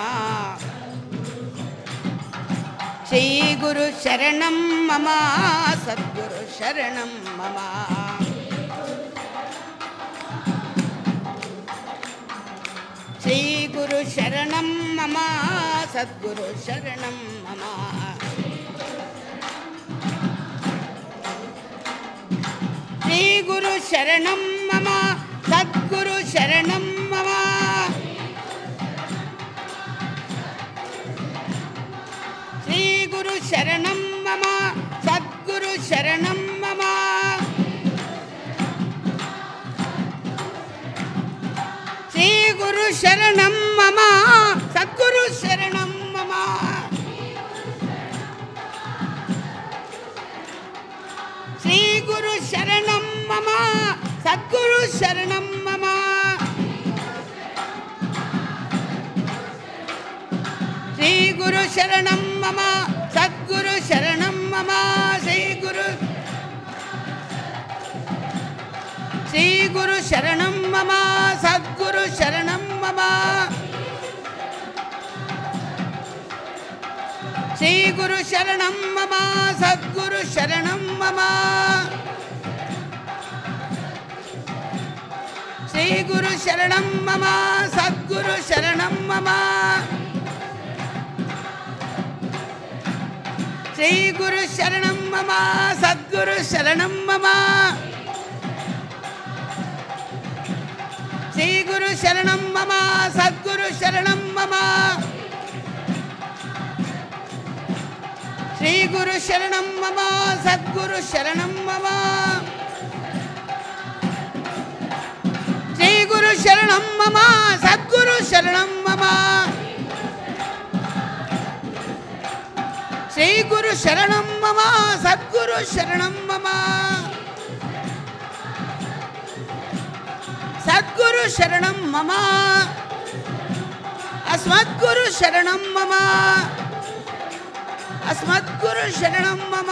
శ్రీ గురు శరణం మమ సద్గురు శరణం మమ శ్రీ గురు శరణం మమ సద్గురు శరణం మమ శ్రీ గురు శరణం మమ సద్గురు శరణం మమ శ్రీ గురు శరణం మమ సద్గురు శరణం మమ శ్రీ గురు శరణం మమ సద్గురు శరణం మమ శ్రీ గురు శరణం మమ సద్గురు శరణం మమ శ్రీ గురు శరణం మమ సద్గురు శరణం మమ శ్రీ గురు శ్రీ గురు శరణం మమ సద్గురు శరణం మమ శ్రీ గురు శరణం మమ సద్గురు శరణం మమ శ్రీ గురు శరణం మమ సద్గురు శరణం మమ శ్రీ గురు శరణం మమ సద్గురు శరణం మమ శ్రీ గురు శరణం మమ సద్గురు శరణం మమ శ్రీ గురు శరణం మమ సద్గురు శరణం మమ శ్రీ గురు శరణం మమ సద్గురు శరణం మమ శ్రీ గురు శరణం మమ సద్గురు శరణం మమ సద్గురు శరణం మమ అస్మద్గురు శరణం మమ అస్మద్గురు శరణం మమ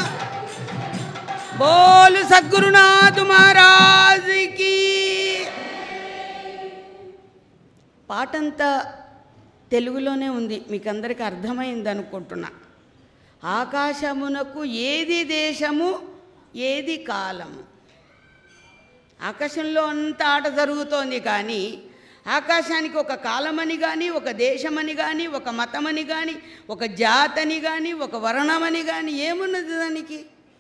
బోలు సద్గురునాథ్ మహారాజ్కి పాటంతా తెలుగులోనే ఉంది మీకు అందరికీ అర్థమైంది అనుకుంటున్నా ఆకాశమునకు ఏది దేశము ఏది కాలము ఆకాశంలో అంత ఆట జరుగుతోంది కానీ ఆకాశానికి ఒక కాలమని కానీ ఒక దేశమని కానీ ఒక మతమని కానీ ఒక జాతని కానీ ఒక వర్ణమని కానీ ఏమున్నది దానికి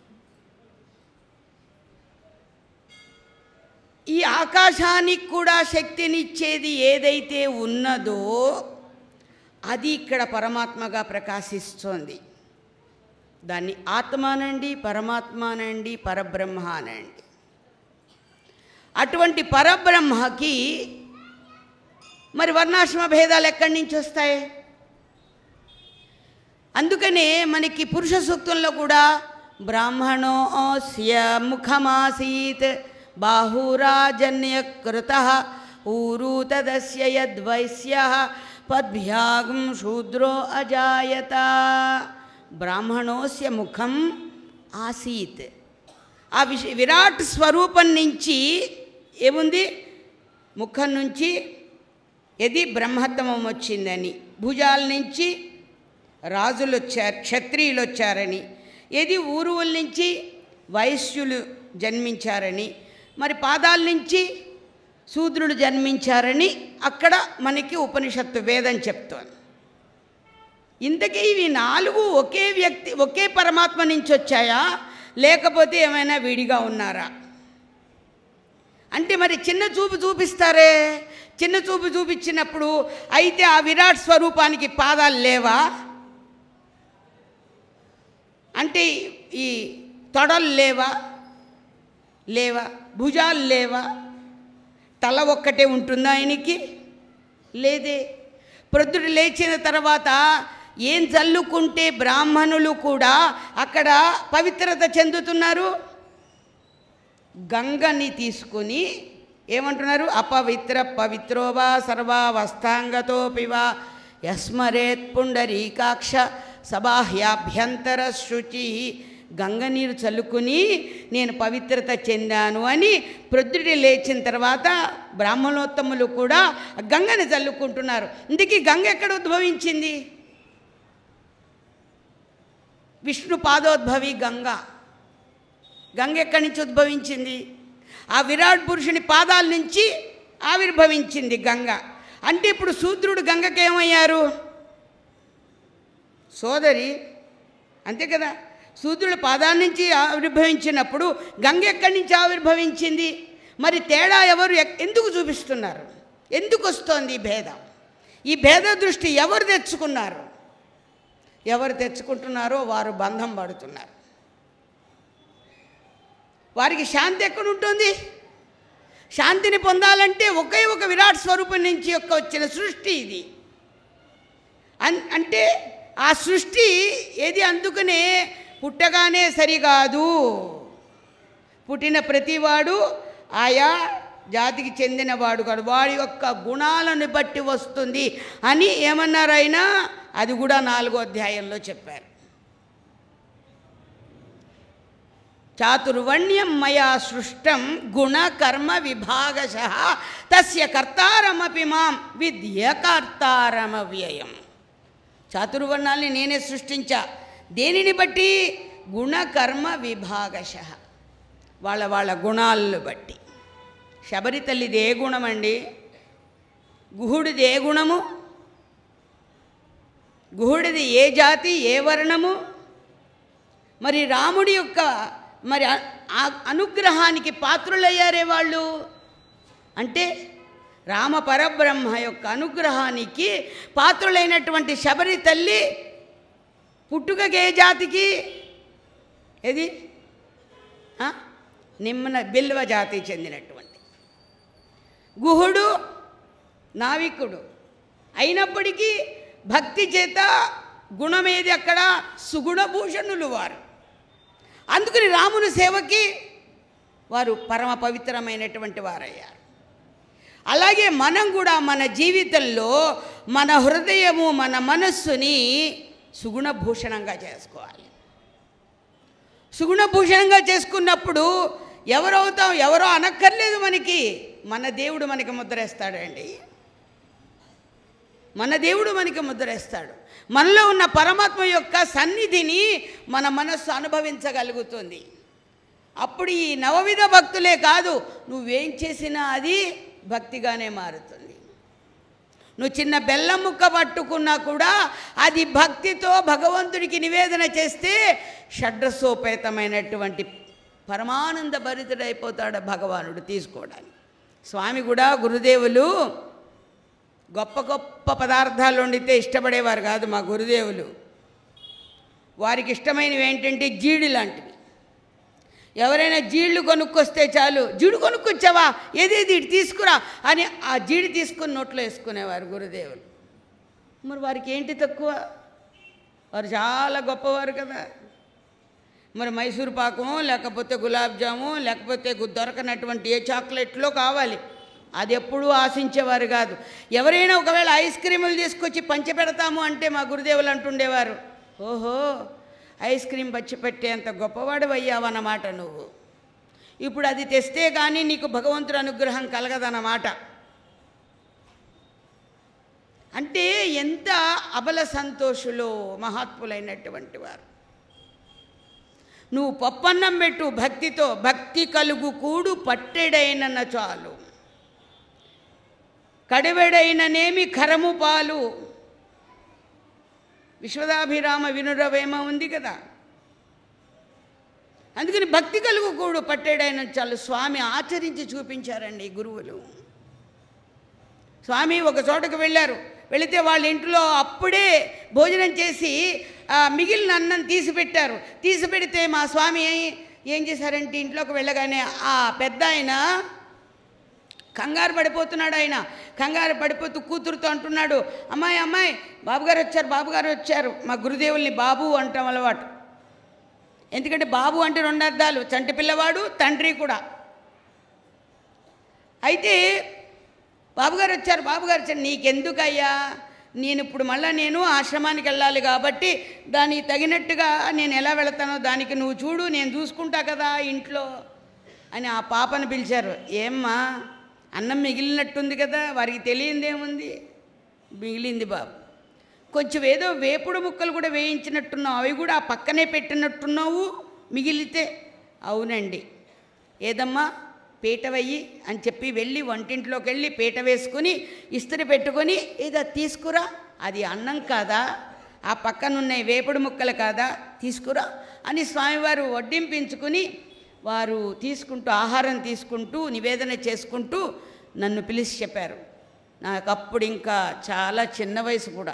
ఈ ఆకాశానికి కూడా శక్తినిచ్చేది ఏదైతే ఉన్నదో అది ఇక్కడ పరమాత్మగా ప్రకాశిస్తోంది దాన్ని ఆత్మ అనండి పరమాత్మ అనండి పరబ్రహ్మ అనండి అటువంటి పరబ్రహ్మకి మరి వర్ణాశ్రమ భేదాలు ఎక్కడి నుంచి వస్తాయి అందుకనే మనకి పురుష సూక్తంలో కూడా బ్రాహ్మణోస్య ముఖమాసీత్ బాహురాజన్యకృత ఊరు తదస్య యద్వైశ్య పద్భ్యాగం శూద్రో అజాయత బ్రాహ్మణోస్య ముఖం ఆసీత్ ఆ విష విరాట్ స్వరూపం నుంచి ఏముంది ముఖం నుంచి ఇది బ్రహ్మత్తమం వచ్చిందని భుజాల నుంచి రాజులు వచ్చారు క్షత్రియులు వచ్చారని ఏది ఊరువుల నుంచి వైశ్యులు జన్మించారని మరి పాదాల నుంచి శూద్రుడు జన్మించారని అక్కడ మనకి ఉపనిషత్తు వేదం చెప్తోంది ఇంతకీ ఇవి నాలుగు ఒకే వ్యక్తి ఒకే పరమాత్మ నుంచి వచ్చాయా లేకపోతే ఏమైనా విడిగా ఉన్నారా అంటే మరి చిన్న చూపు చూపిస్తారే చిన్న చూపు చూపించినప్పుడు అయితే ఆ విరాట్ స్వరూపానికి పాదాలు లేవా అంటే ఈ తొడలు లేవా లేవా భుజాలు లేవా తల ఒక్కటే ఉంటుందా ఆయనకి లేదే ప్రొద్దుడు లేచిన తర్వాత ఏం చల్లుకుంటే బ్రాహ్మణులు కూడా అక్కడ పవిత్రత చెందుతున్నారు గంగని తీసుకుని ఏమంటున్నారు అపవిత్ర పవిత్రోవా సర్వావస్థాంగతోపివా యస్మరేత్ పుండరీకాక్ష సబాహ్యాభ్యంతర శుచి గంగ నీరు చల్లుకుని నేను పవిత్రత చెందాను అని ప్రొద్దుటి లేచిన తర్వాత బ్రాహ్మణోత్తములు కూడా గంగని చల్లుకుంటున్నారు ఇందుకీ గంగ ఎక్కడ ఉద్భవించింది విష్ణు పాదోద్భవి గంగ గంగ ఎక్కడి నుంచి ఉద్భవించింది ఆ విరాట్ పురుషుని పాదాల నుంచి ఆవిర్భవించింది గంగ అంటే ఇప్పుడు శూద్రుడు గంగకి ఏమయ్యారు సోదరి అంతే కదా శూద్రుల పాదాల నుంచి ఆవిర్భవించినప్పుడు గంగ ఎక్కడి నుంచి ఆవిర్భవించింది మరి తేడా ఎవరు ఎక్- ఎందుకు చూపిస్తున్నారు ఎందుకు వస్తోంది ఈ భేదం ఈ భేద దృష్టి ఎవరు తెచ్చుకున్నారు ఎవరు తెచ్చుకుంటున్నారో వారు బంధం పడుతున్నారు వారికి శాంతి ఎక్కడ ఉంటుంది శాంతిని పొందాలంటే ఒకే ఒక విరాట్ స్వరూపం నుంచి యొక్క వచ్చిన సృష్టి ఇది అన్ అంటే ఆ సృష్టి ఏది అందుకనే పుట్టగానే సరికాదు పుట్టిన ప్రతివాడు ఆయా జాతికి చెందినవాడు కాదు వాడి యొక్క గుణాలను బట్టి వస్తుంది అని ఏమన్నారు ఆయన అది కూడా నాలుగో అధ్యాయంలో చెప్పారు చాతుర్వర్ణ్యం మయా సృష్టం గుణ కర్మ విభాగశ తస్య కర్తారమపి మాం విద్య కర్తారమవ్యయం చాతుర్వర్ణాల్ని నేనే సృష్టించా దేనిని బట్టి గుణ కర్మ విభాగశ వాళ్ళ వాళ్ళ గుణాలను బట్టి శబరి తల్లిది ఏ గుణం అండి గుహుడిది ఏ గుణము గుహుడిది ఏ జాతి ఏ వర్ణము మరి రాముడి యొక్క మరి అ- ఆ అనుగ్రహానికి పాత్రులయ్యారే వాళ్ళు అంటే రామ పరబ్రహ్మ యొక్క అనుగ్రహానికి పాత్రులైనటువంటి శబరి తల్లి పుట్టుకకి ఏ జాతికి ఏది ఆ? నిమ్మన బిల్వ జాతికి చెందినటువంటి గుహుడు నావికుడు అయినప్పటికీ భక్తి చేత గుణమేది అక్కడ సుగుణభూషణులు వారు అందుకని రాముని సేవకి వారు పరమ పవిత్రమైనటువంటి వారయ్యారు అలాగే మనం కూడా మన జీవితంలో మన హృదయము మన మనస్సుని సుగుణభూషణంగా చేసుకోవాలి సుగుణభూషణంగా చేసుకున్నప్పుడు ఎవరవుతాం ఎవరో అనక్కర్లేదు మనకి మన దేవుడు మనకి ముద్రేస్తాడండి మన దేవుడు మనకి ముద్రేస్తాడు మనలో ఉన్న పరమాత్మ యొక్క సన్నిధిని మన మనస్సు అనుభవించగలుగుతుంది అప్పుడు ఈ నవవిధ భక్తులే కాదు నువ్వేం చేసినా అది భక్తిగానే మారుతుంది నువ్వు చిన్న బెల్లం ముక్క పట్టుకున్నా కూడా అది భక్తితో భగవంతుడికి నివేదన చేస్తే షడ్రసోపేతమైనటువంటి పరమానంద భరితుడైపోతాడు భగవానుడు తీసుకోవడానికి స్వామి కూడా గురుదేవులు గొప్ప గొప్ప పదార్థాలు వండితే ఇష్టపడేవారు కాదు మా గురుదేవులు వారికి ఇష్టమైనవి ఏంటంటే జీడి లాంటివి ఎవరైనా జీళ్ళు కొనుక్కొస్తే చాలు జీడు కొనుక్కొచ్చావా ఏదేది ఇటు తీసుకురా అని ఆ జీడి తీసుకుని నోట్లో వేసుకునేవారు గురుదేవులు మరి వారికి ఏంటి తక్కువ వారు చాలా గొప్పవారు కదా మరి మైసూర్ పాకమో లేకపోతే గులాబ్ జాము లేకపోతే గు- దొరకనటువంటి ఏ చాక్లెట్లో కావాలి అది ఎప్పుడూ ఆశించేవారు కాదు ఎవరైనా ఒకవేళ ఐస్ క్రీములు తీసుకొచ్చి పంచిపెడతాము అంటే మా గురుదేవులు అంటుండేవారు ఓహో ఐస్ క్రీమ్ పంచిపెట్టేంత గొప్పవాడు అయ్యావన్నమాట నువ్వు ఇప్పుడు అది తెస్తే కానీ నీకు భగవంతుడి అనుగ్రహం కలగదన్నమాట అంటే ఎంత అబల సంతోషులో మహాత్ములైనటువంటి వారు నువ్వు పప్పన్నం పెట్టు భక్తితో భక్తి కలుగు కూడు పట్టెడైన చాలు కడవెడైననేమి కరము పాలు విశ్వదాభిరామ వినురవేమ ఉంది కదా అందుకని భక్తి కలుగు కూడు పట్టేడైన చాలు స్వామి ఆచరించి చూపించారండి ఈ గురువులు స్వామి ఒక చోటకు వెళ్ళారు వెళితే వాళ్ళ ఇంట్లో అప్పుడే భోజనం చేసి ఆ, మిగిలిన అన్నం తీసి పెట్టారు తీసి పెడితే మా స్వామి ఏం చేశారంటే ఇంట్లోకి వెళ్ళగానే ఆ పెద్ద ఆయన కంగారు పడిపోతున్నాడు ఆయన కంగారు పడిపోతూ కూతురుతో అంటున్నాడు అమ్మాయి అమ్మాయి బాబుగారు వచ్చారు బాబుగారు వచ్చారు మా గురుదేవుల్ని బాబు అంటాం అలవాటు ఎందుకంటే బాబు అంటే రెండు అర్థాలు చంటి పిల్లవాడు తండ్రి కూడా అయితే బాబుగారు వచ్చారు బాబుగారు వచ్చారు నీకెందుకయ్యా నేను ఇప్పుడు మళ్ళీ నేను ఆశ్రమానికి వెళ్ళాలి కాబట్టి దానికి తగినట్టుగా నేను ఎలా వెళతానో దానికి నువ్వు చూడు నేను చూసుకుంటా కదా ఇంట్లో అని ఆ పాపను పిలిచారు ఏమ్మా అన్నం మిగిలినట్టుంది కదా వారికి తెలియందేముంది మిగిలింది బాబు కొంచెం ఏదో వేపుడు ముక్కలు కూడా వేయించినట్టున్నావు అవి కూడా ఆ పక్కనే పెట్టినట్టున్నావు మిగిలితే అవునండి ఏదమ్మా పీట వెయ్యి అని చెప్పి వెళ్ళి వంటింట్లోకి వెళ్ళి పీట వేసుకుని ఇస్త్రీ పెట్టుకొని ఏదో తీసుకురా అది అన్నం కాదా ఆ పక్కనున్న వేపుడు ముక్కలు కాదా తీసుకురా అని స్వామివారు వడ్డింపించుకుని వారు తీసుకుంటూ ఆహారం తీసుకుంటూ నివేదన చేసుకుంటూ నన్ను పిలిచి చెప్పారు నాకు అప్పుడు ఇంకా చాలా చిన్న వయసు కూడా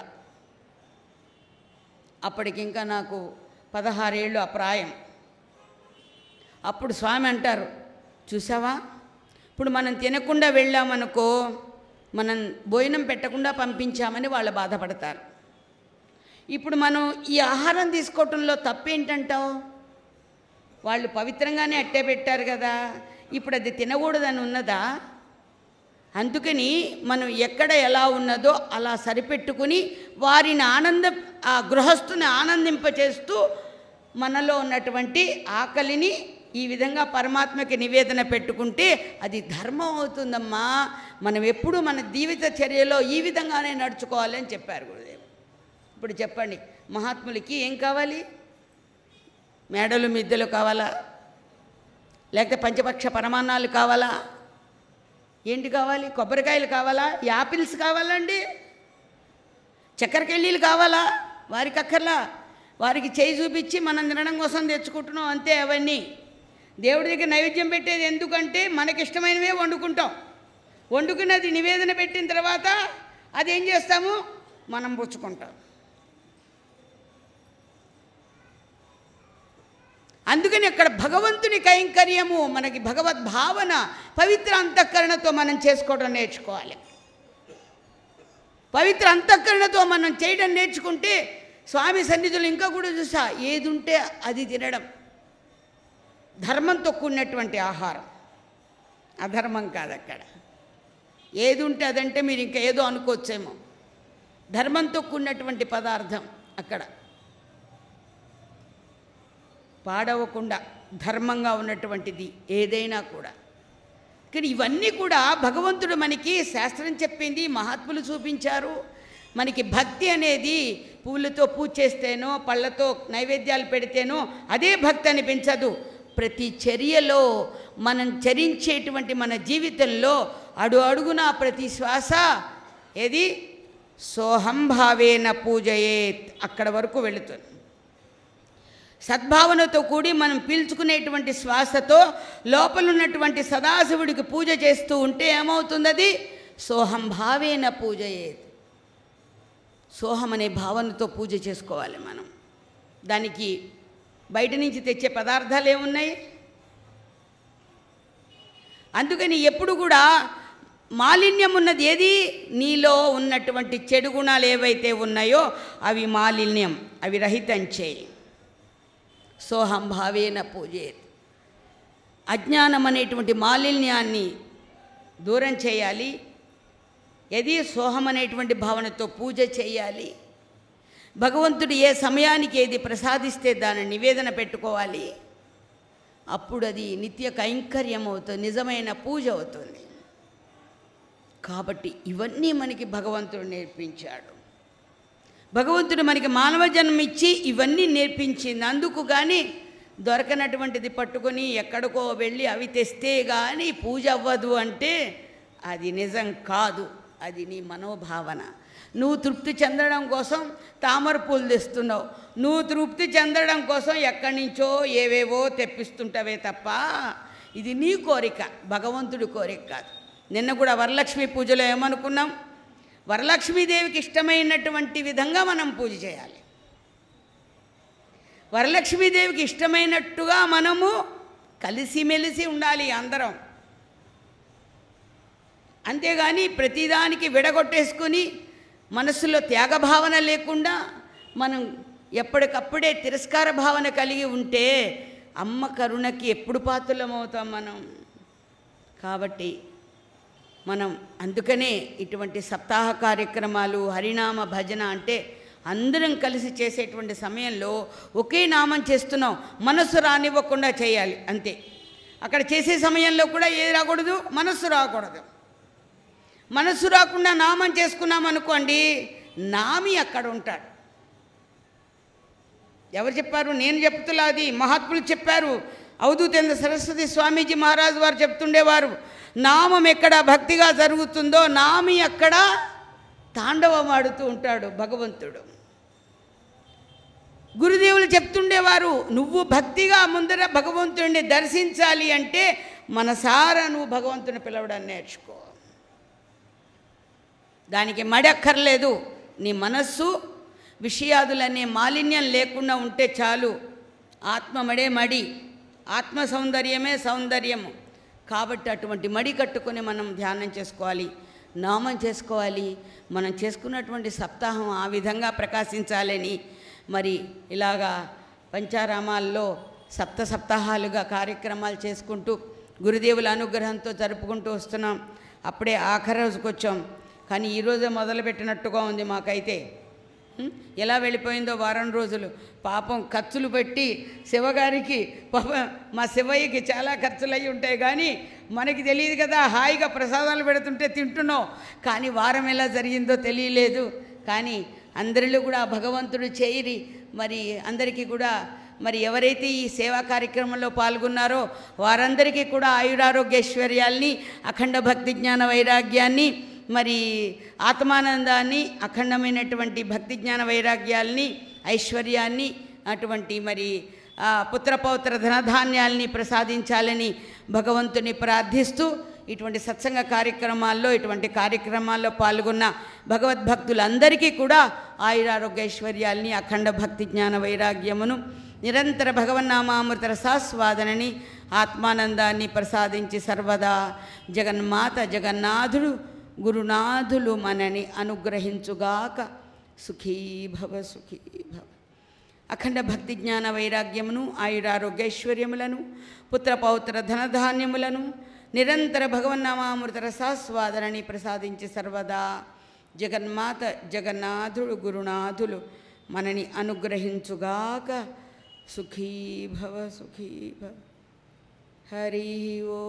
అప్పటికి ఇంకా నాకు పదహారేళ్ళు అప్రాయం అప్పుడు స్వామి అంటారు చూసావా ఇప్పుడు మనం తినకుండా వెళ్ళామనుకో మనం భోజనం పెట్టకుండా పంపించామని వాళ్ళు బాధపడతారు ఇప్పుడు మనం ఈ ఆహారం తీసుకోవటంలో తప్పేంటంటావు వాళ్ళు పవిత్రంగానే అట్టే పెట్టారు కదా ఇప్పుడు అది తినకూడదని ఉన్నదా అందుకని మనం ఎక్కడ ఎలా ఉన్నదో అలా సరిపెట్టుకుని వారిని ఆనంద ఆ గృహస్థుని ఆనందింపచేస్తూ మనలో ఉన్నటువంటి ఆకలిని ఈ విధంగా పరమాత్మకి నివేదన పెట్టుకుంటే అది ధర్మం అవుతుందమ్మా మనం ఎప్పుడూ మన జీవిత చర్యలో ఈ విధంగానే నడుచుకోవాలి అని చెప్పారు గురుదేవ్ ఇప్పుడు చెప్పండి మహాత్ములకి ఏం కావాలి మేడలు మిద్దెలు కావాలా లేకపోతే పంచపక్ష పరమాన్నాలు కావాలా ఏంటి కావాలి కొబ్బరికాయలు కావాలా యాపిల్స్ కావాలండి చక్కెరకెళ్ళీలు కావాలా వారికి అక్కర్లా వారికి చేయి చూపించి మనం తినడం కోసం తెచ్చుకుంటున్నాం అంతే అవన్నీ దేవుడి దగ్గర నైవేద్యం పెట్టేది ఎందుకంటే మనకిష్టమైనవే వండుకుంటాం వండుకున్నది నివేదన పెట్టిన తర్వాత అది ఏం చేస్తాము మనం పుచ్చుకుంటాం అందుకని అక్కడ భగవంతుని కైంకర్యము మనకి భగవద్భావన పవిత్ర అంతఃకరణతో మనం చేసుకోవడం నేర్చుకోవాలి పవిత్ర అంతఃకరణతో మనం చేయడం నేర్చుకుంటే స్వామి సన్నిధులు ఇంకా కూడా చూసా ఏది ఉంటే అది తినడం ధర్మంతో కూడినటువంటి ఆహారం అధర్మం కాదు అక్కడ ఏది ఉంటే అదంటే మీరు ఇంకా ఏదో అనుకోవచ్చేమో ధర్మంతో కూడినటువంటి పదార్థం అక్కడ పాడవకుండా ధర్మంగా ఉన్నటువంటిది ఏదైనా కూడా కానీ ఇవన్నీ కూడా భగవంతుడు మనకి శాస్త్రం చెప్పింది మహాత్ములు చూపించారు మనకి భక్తి అనేది పువ్వులతో పూజ చేస్తేనో పళ్ళతో నైవేద్యాలు పెడితేనో అదే భక్తి అనిపించదు ప్రతి చర్యలో మనం చరించేటువంటి మన జీవితంలో అడు అడుగున ప్రతి శ్వాస ఏది సోహంభావేన పూజయేత్ అక్కడ వరకు వెళుతుంది సద్భావనతో కూడి మనం పీల్చుకునేటువంటి శ్వాసతో లోపల ఉన్నటువంటి సదాశివుడికి పూజ చేస్తూ ఉంటే ఏమవుతుంది అది సోహం భావేన పూజయేది సోహం అనే భావనతో పూజ చేసుకోవాలి మనం దానికి బయట నుంచి తెచ్చే పదార్థాలు ఏమున్నాయి అందుకని ఎప్పుడు కూడా మాలిన్యం ఉన్నది ఏది నీలో ఉన్నటువంటి చెడు గుణాలు ఏవైతే ఉన్నాయో అవి మాలిన్యం అవి రహితం చేయి సోహం భావేన పూజేత్ అజ్ఞానం అనేటువంటి మాలిన్యాన్ని దూరం చేయాలి ఎది సోహం అనేటువంటి భావనతో పూజ చేయాలి భగవంతుడు ఏ సమయానికి ఏది ప్రసాదిస్తే దాన్ని నివేదన పెట్టుకోవాలి అప్పుడు అది నిత్య కైంకర్యం అవుతుంది నిజమైన పూజ అవుతుంది కాబట్టి ఇవన్నీ మనకి భగవంతుడు నేర్పించాడు భగవంతుడు మనకి మానవ జన్మ ఇచ్చి ఇవన్నీ నేర్పించింది అందుకు కానీ దొరకనటువంటిది పట్టుకొని ఎక్కడికో వెళ్ళి అవి తెస్తే కానీ పూజ అవ్వదు అంటే అది నిజం కాదు అది నీ మనోభావన నువ్వు తృప్తి చెందడం కోసం తామర పూలు తెస్తున్నావు నువ్వు తృప్తి చెందడం కోసం ఎక్కడి నుంచో ఏవేవో తెప్పిస్తుంటావే తప్ప ఇది నీ కోరిక భగవంతుడి కోరిక కాదు నిన్న కూడా వరలక్ష్మి పూజలో ఏమనుకున్నాం వరలక్ష్మీదేవికి ఇష్టమైనటువంటి విధంగా మనం పూజ చేయాలి వరలక్ష్మీదేవికి ఇష్టమైనట్టుగా మనము కలిసిమెలిసి ఉండాలి అందరం అంతేగాని ప్రతిదానికి విడగొట్టేసుకుని మనసులో త్యాగభావన లేకుండా మనం ఎప్పటికప్పుడే తిరస్కార భావన కలిగి ఉంటే అమ్మ కరుణకి ఎప్పుడు పాత్రలమవుతాం మనం కాబట్టి మనం అందుకనే ఇటువంటి సప్తాహ కార్యక్రమాలు హరినామ భజన అంటే అందరం కలిసి చేసేటువంటి సమయంలో ఒకే నామం చేస్తున్నాం మనస్సు రానివ్వకుండా చేయాలి అంతే అక్కడ చేసే సమయంలో కూడా ఏది రాకూడదు మనస్సు రాకూడదు మనస్సు రాకుండా నామం చేసుకున్నాం అనుకోండి నామి అక్కడ ఉంటాడు ఎవరు చెప్పారు నేను చెప్తులా అది మహాత్ములు చెప్పారు అవధూతేంద్ర సరస్వతి స్వామీజీ మహారాజు వారు చెప్తుండేవారు నామం ఎక్కడ భక్తిగా జరుగుతుందో నామి అక్కడ తాండవమాడుతూ ఉంటాడు భగవంతుడు గురుదేవులు చెప్తుండేవారు నువ్వు భక్తిగా ముందర భగవంతుడిని దర్శించాలి అంటే మనసారా నువ్వు భగవంతుని పిలవడాన్ని నేర్చుకో దానికి మడక్కర్లేదు నీ మనస్సు విషయాదులనే మాలిన్యం లేకుండా ఉంటే చాలు ఆత్మ మడే మడి ఆత్మ సౌందర్యమే సౌందర్యము కాబట్టి అటువంటి మడి కట్టుకొని మనం ధ్యానం చేసుకోవాలి నామం చేసుకోవాలి మనం చేసుకున్నటువంటి సప్తాహం ఆ విధంగా ప్రకాశించాలని మరి ఇలాగా పంచారామాల్లో సప్త సప్తాహాలుగా కార్యక్రమాలు చేసుకుంటూ గురుదేవుల అనుగ్రహంతో జరుపుకుంటూ వస్తున్నాం అప్పుడే ఆఖరి రోజుకి వచ్చాం కానీ ఈరోజే మొదలుపెట్టినట్టుగా ఉంది మాకైతే ఉం? ఎలా వెళ్ళిపోయిందో వారం రోజులు పాపం ఖర్చులు పెట్టి శివగారికి పాప మా శివయ్యకి చాలా ఖర్చులు అయి ఉంటాయి కానీ మనకి తెలియదు కదా హాయిగా ప్రసాదాలు పెడుతుంటే తింటున్నాం కానీ వారం ఎలా జరిగిందో తెలియలేదు కానీ అందరిలో కూడా ఆ భగవంతుడు చేయిరి మరి అందరికీ కూడా మరి ఎవరైతే ఈ సేవా కార్యక్రమంలో పాల్గొన్నారో వారందరికీ కూడా ఆయురారోగ్యైశ్వర్యాల్ని అఖండ భక్తి జ్ఞాన వైరాగ్యాన్ని మరి ఆత్మానందాన్ని అఖండమైనటువంటి భక్తి జ్ఞాన వైరాగ్యాల్ని ఐశ్వర్యాన్ని అటువంటి మరి ఆ, పుత్రపౌత్ర ధనధాన్యాల్ని ప్రసాదించాలని భగవంతుని ప్రార్థిస్తూ ఇటువంటి సత్సంగ కార్యక్రమాల్లో ఇటువంటి కార్యక్రమాల్లో పాల్గొన్న భగవద్భక్తులందరికీ కూడా ఆయురారోగ్యైశ్వర్యాల్ని అఖండ భక్తి జ్ఞాన వైరాగ్యమును నిరంతర భగవన్నామామృత రసాస్వాదనని ఆత్మానందాన్ని ప్రసాదించి సర్వదా జగన్మాత జగన్నాథుడు గురునాథులు మనని అనుగ్రహించుగాక సుఖీ భవ సుఖీ భవ అఖండ భక్తి జ్ఞాన వైరాగ్యమును ఆయురారోగ్యైశ్వర్యములను పుత్రపౌత్ర ధనధాన్యములను నిరంతర భగవన్నామామృత రసాస్వాదనని ప్రసాదించి సర్వదా జగన్మాత జగన్నాథుడు గురునాథులు మనని అనుగ్రహించుగాక సుఖీ భవ సుఖీ భవ హరి ఓ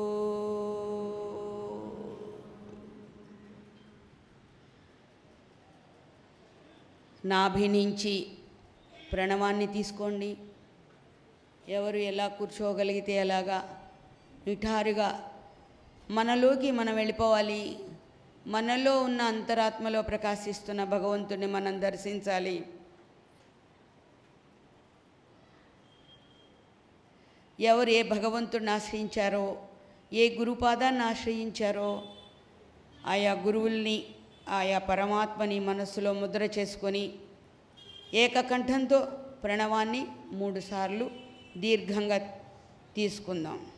నాభి నుంచి ప్రణవాన్ని తీసుకోండి ఎవరు ఎలా కూర్చోగలిగితే అలాగా నిఠారుగా మనలోకి మనం వెళ్ళిపోవాలి మనలో ఉన్న అంతరాత్మలో ప్రకాశిస్తున్న భగవంతుని మనం దర్శించాలి ఎవరు ఏ భగవంతుడిని ఆశ్రయించారో ఏ గురుపాదాన్ని ఆశ్రయించారో ఆయా గురువుల్ని ఆయా పరమాత్మని మనస్సులో ముద్ర చేసుకొని ఏకకంఠంతో ప్రణవాన్ని మూడుసార్లు దీర్ఘంగా తీసుకుందాం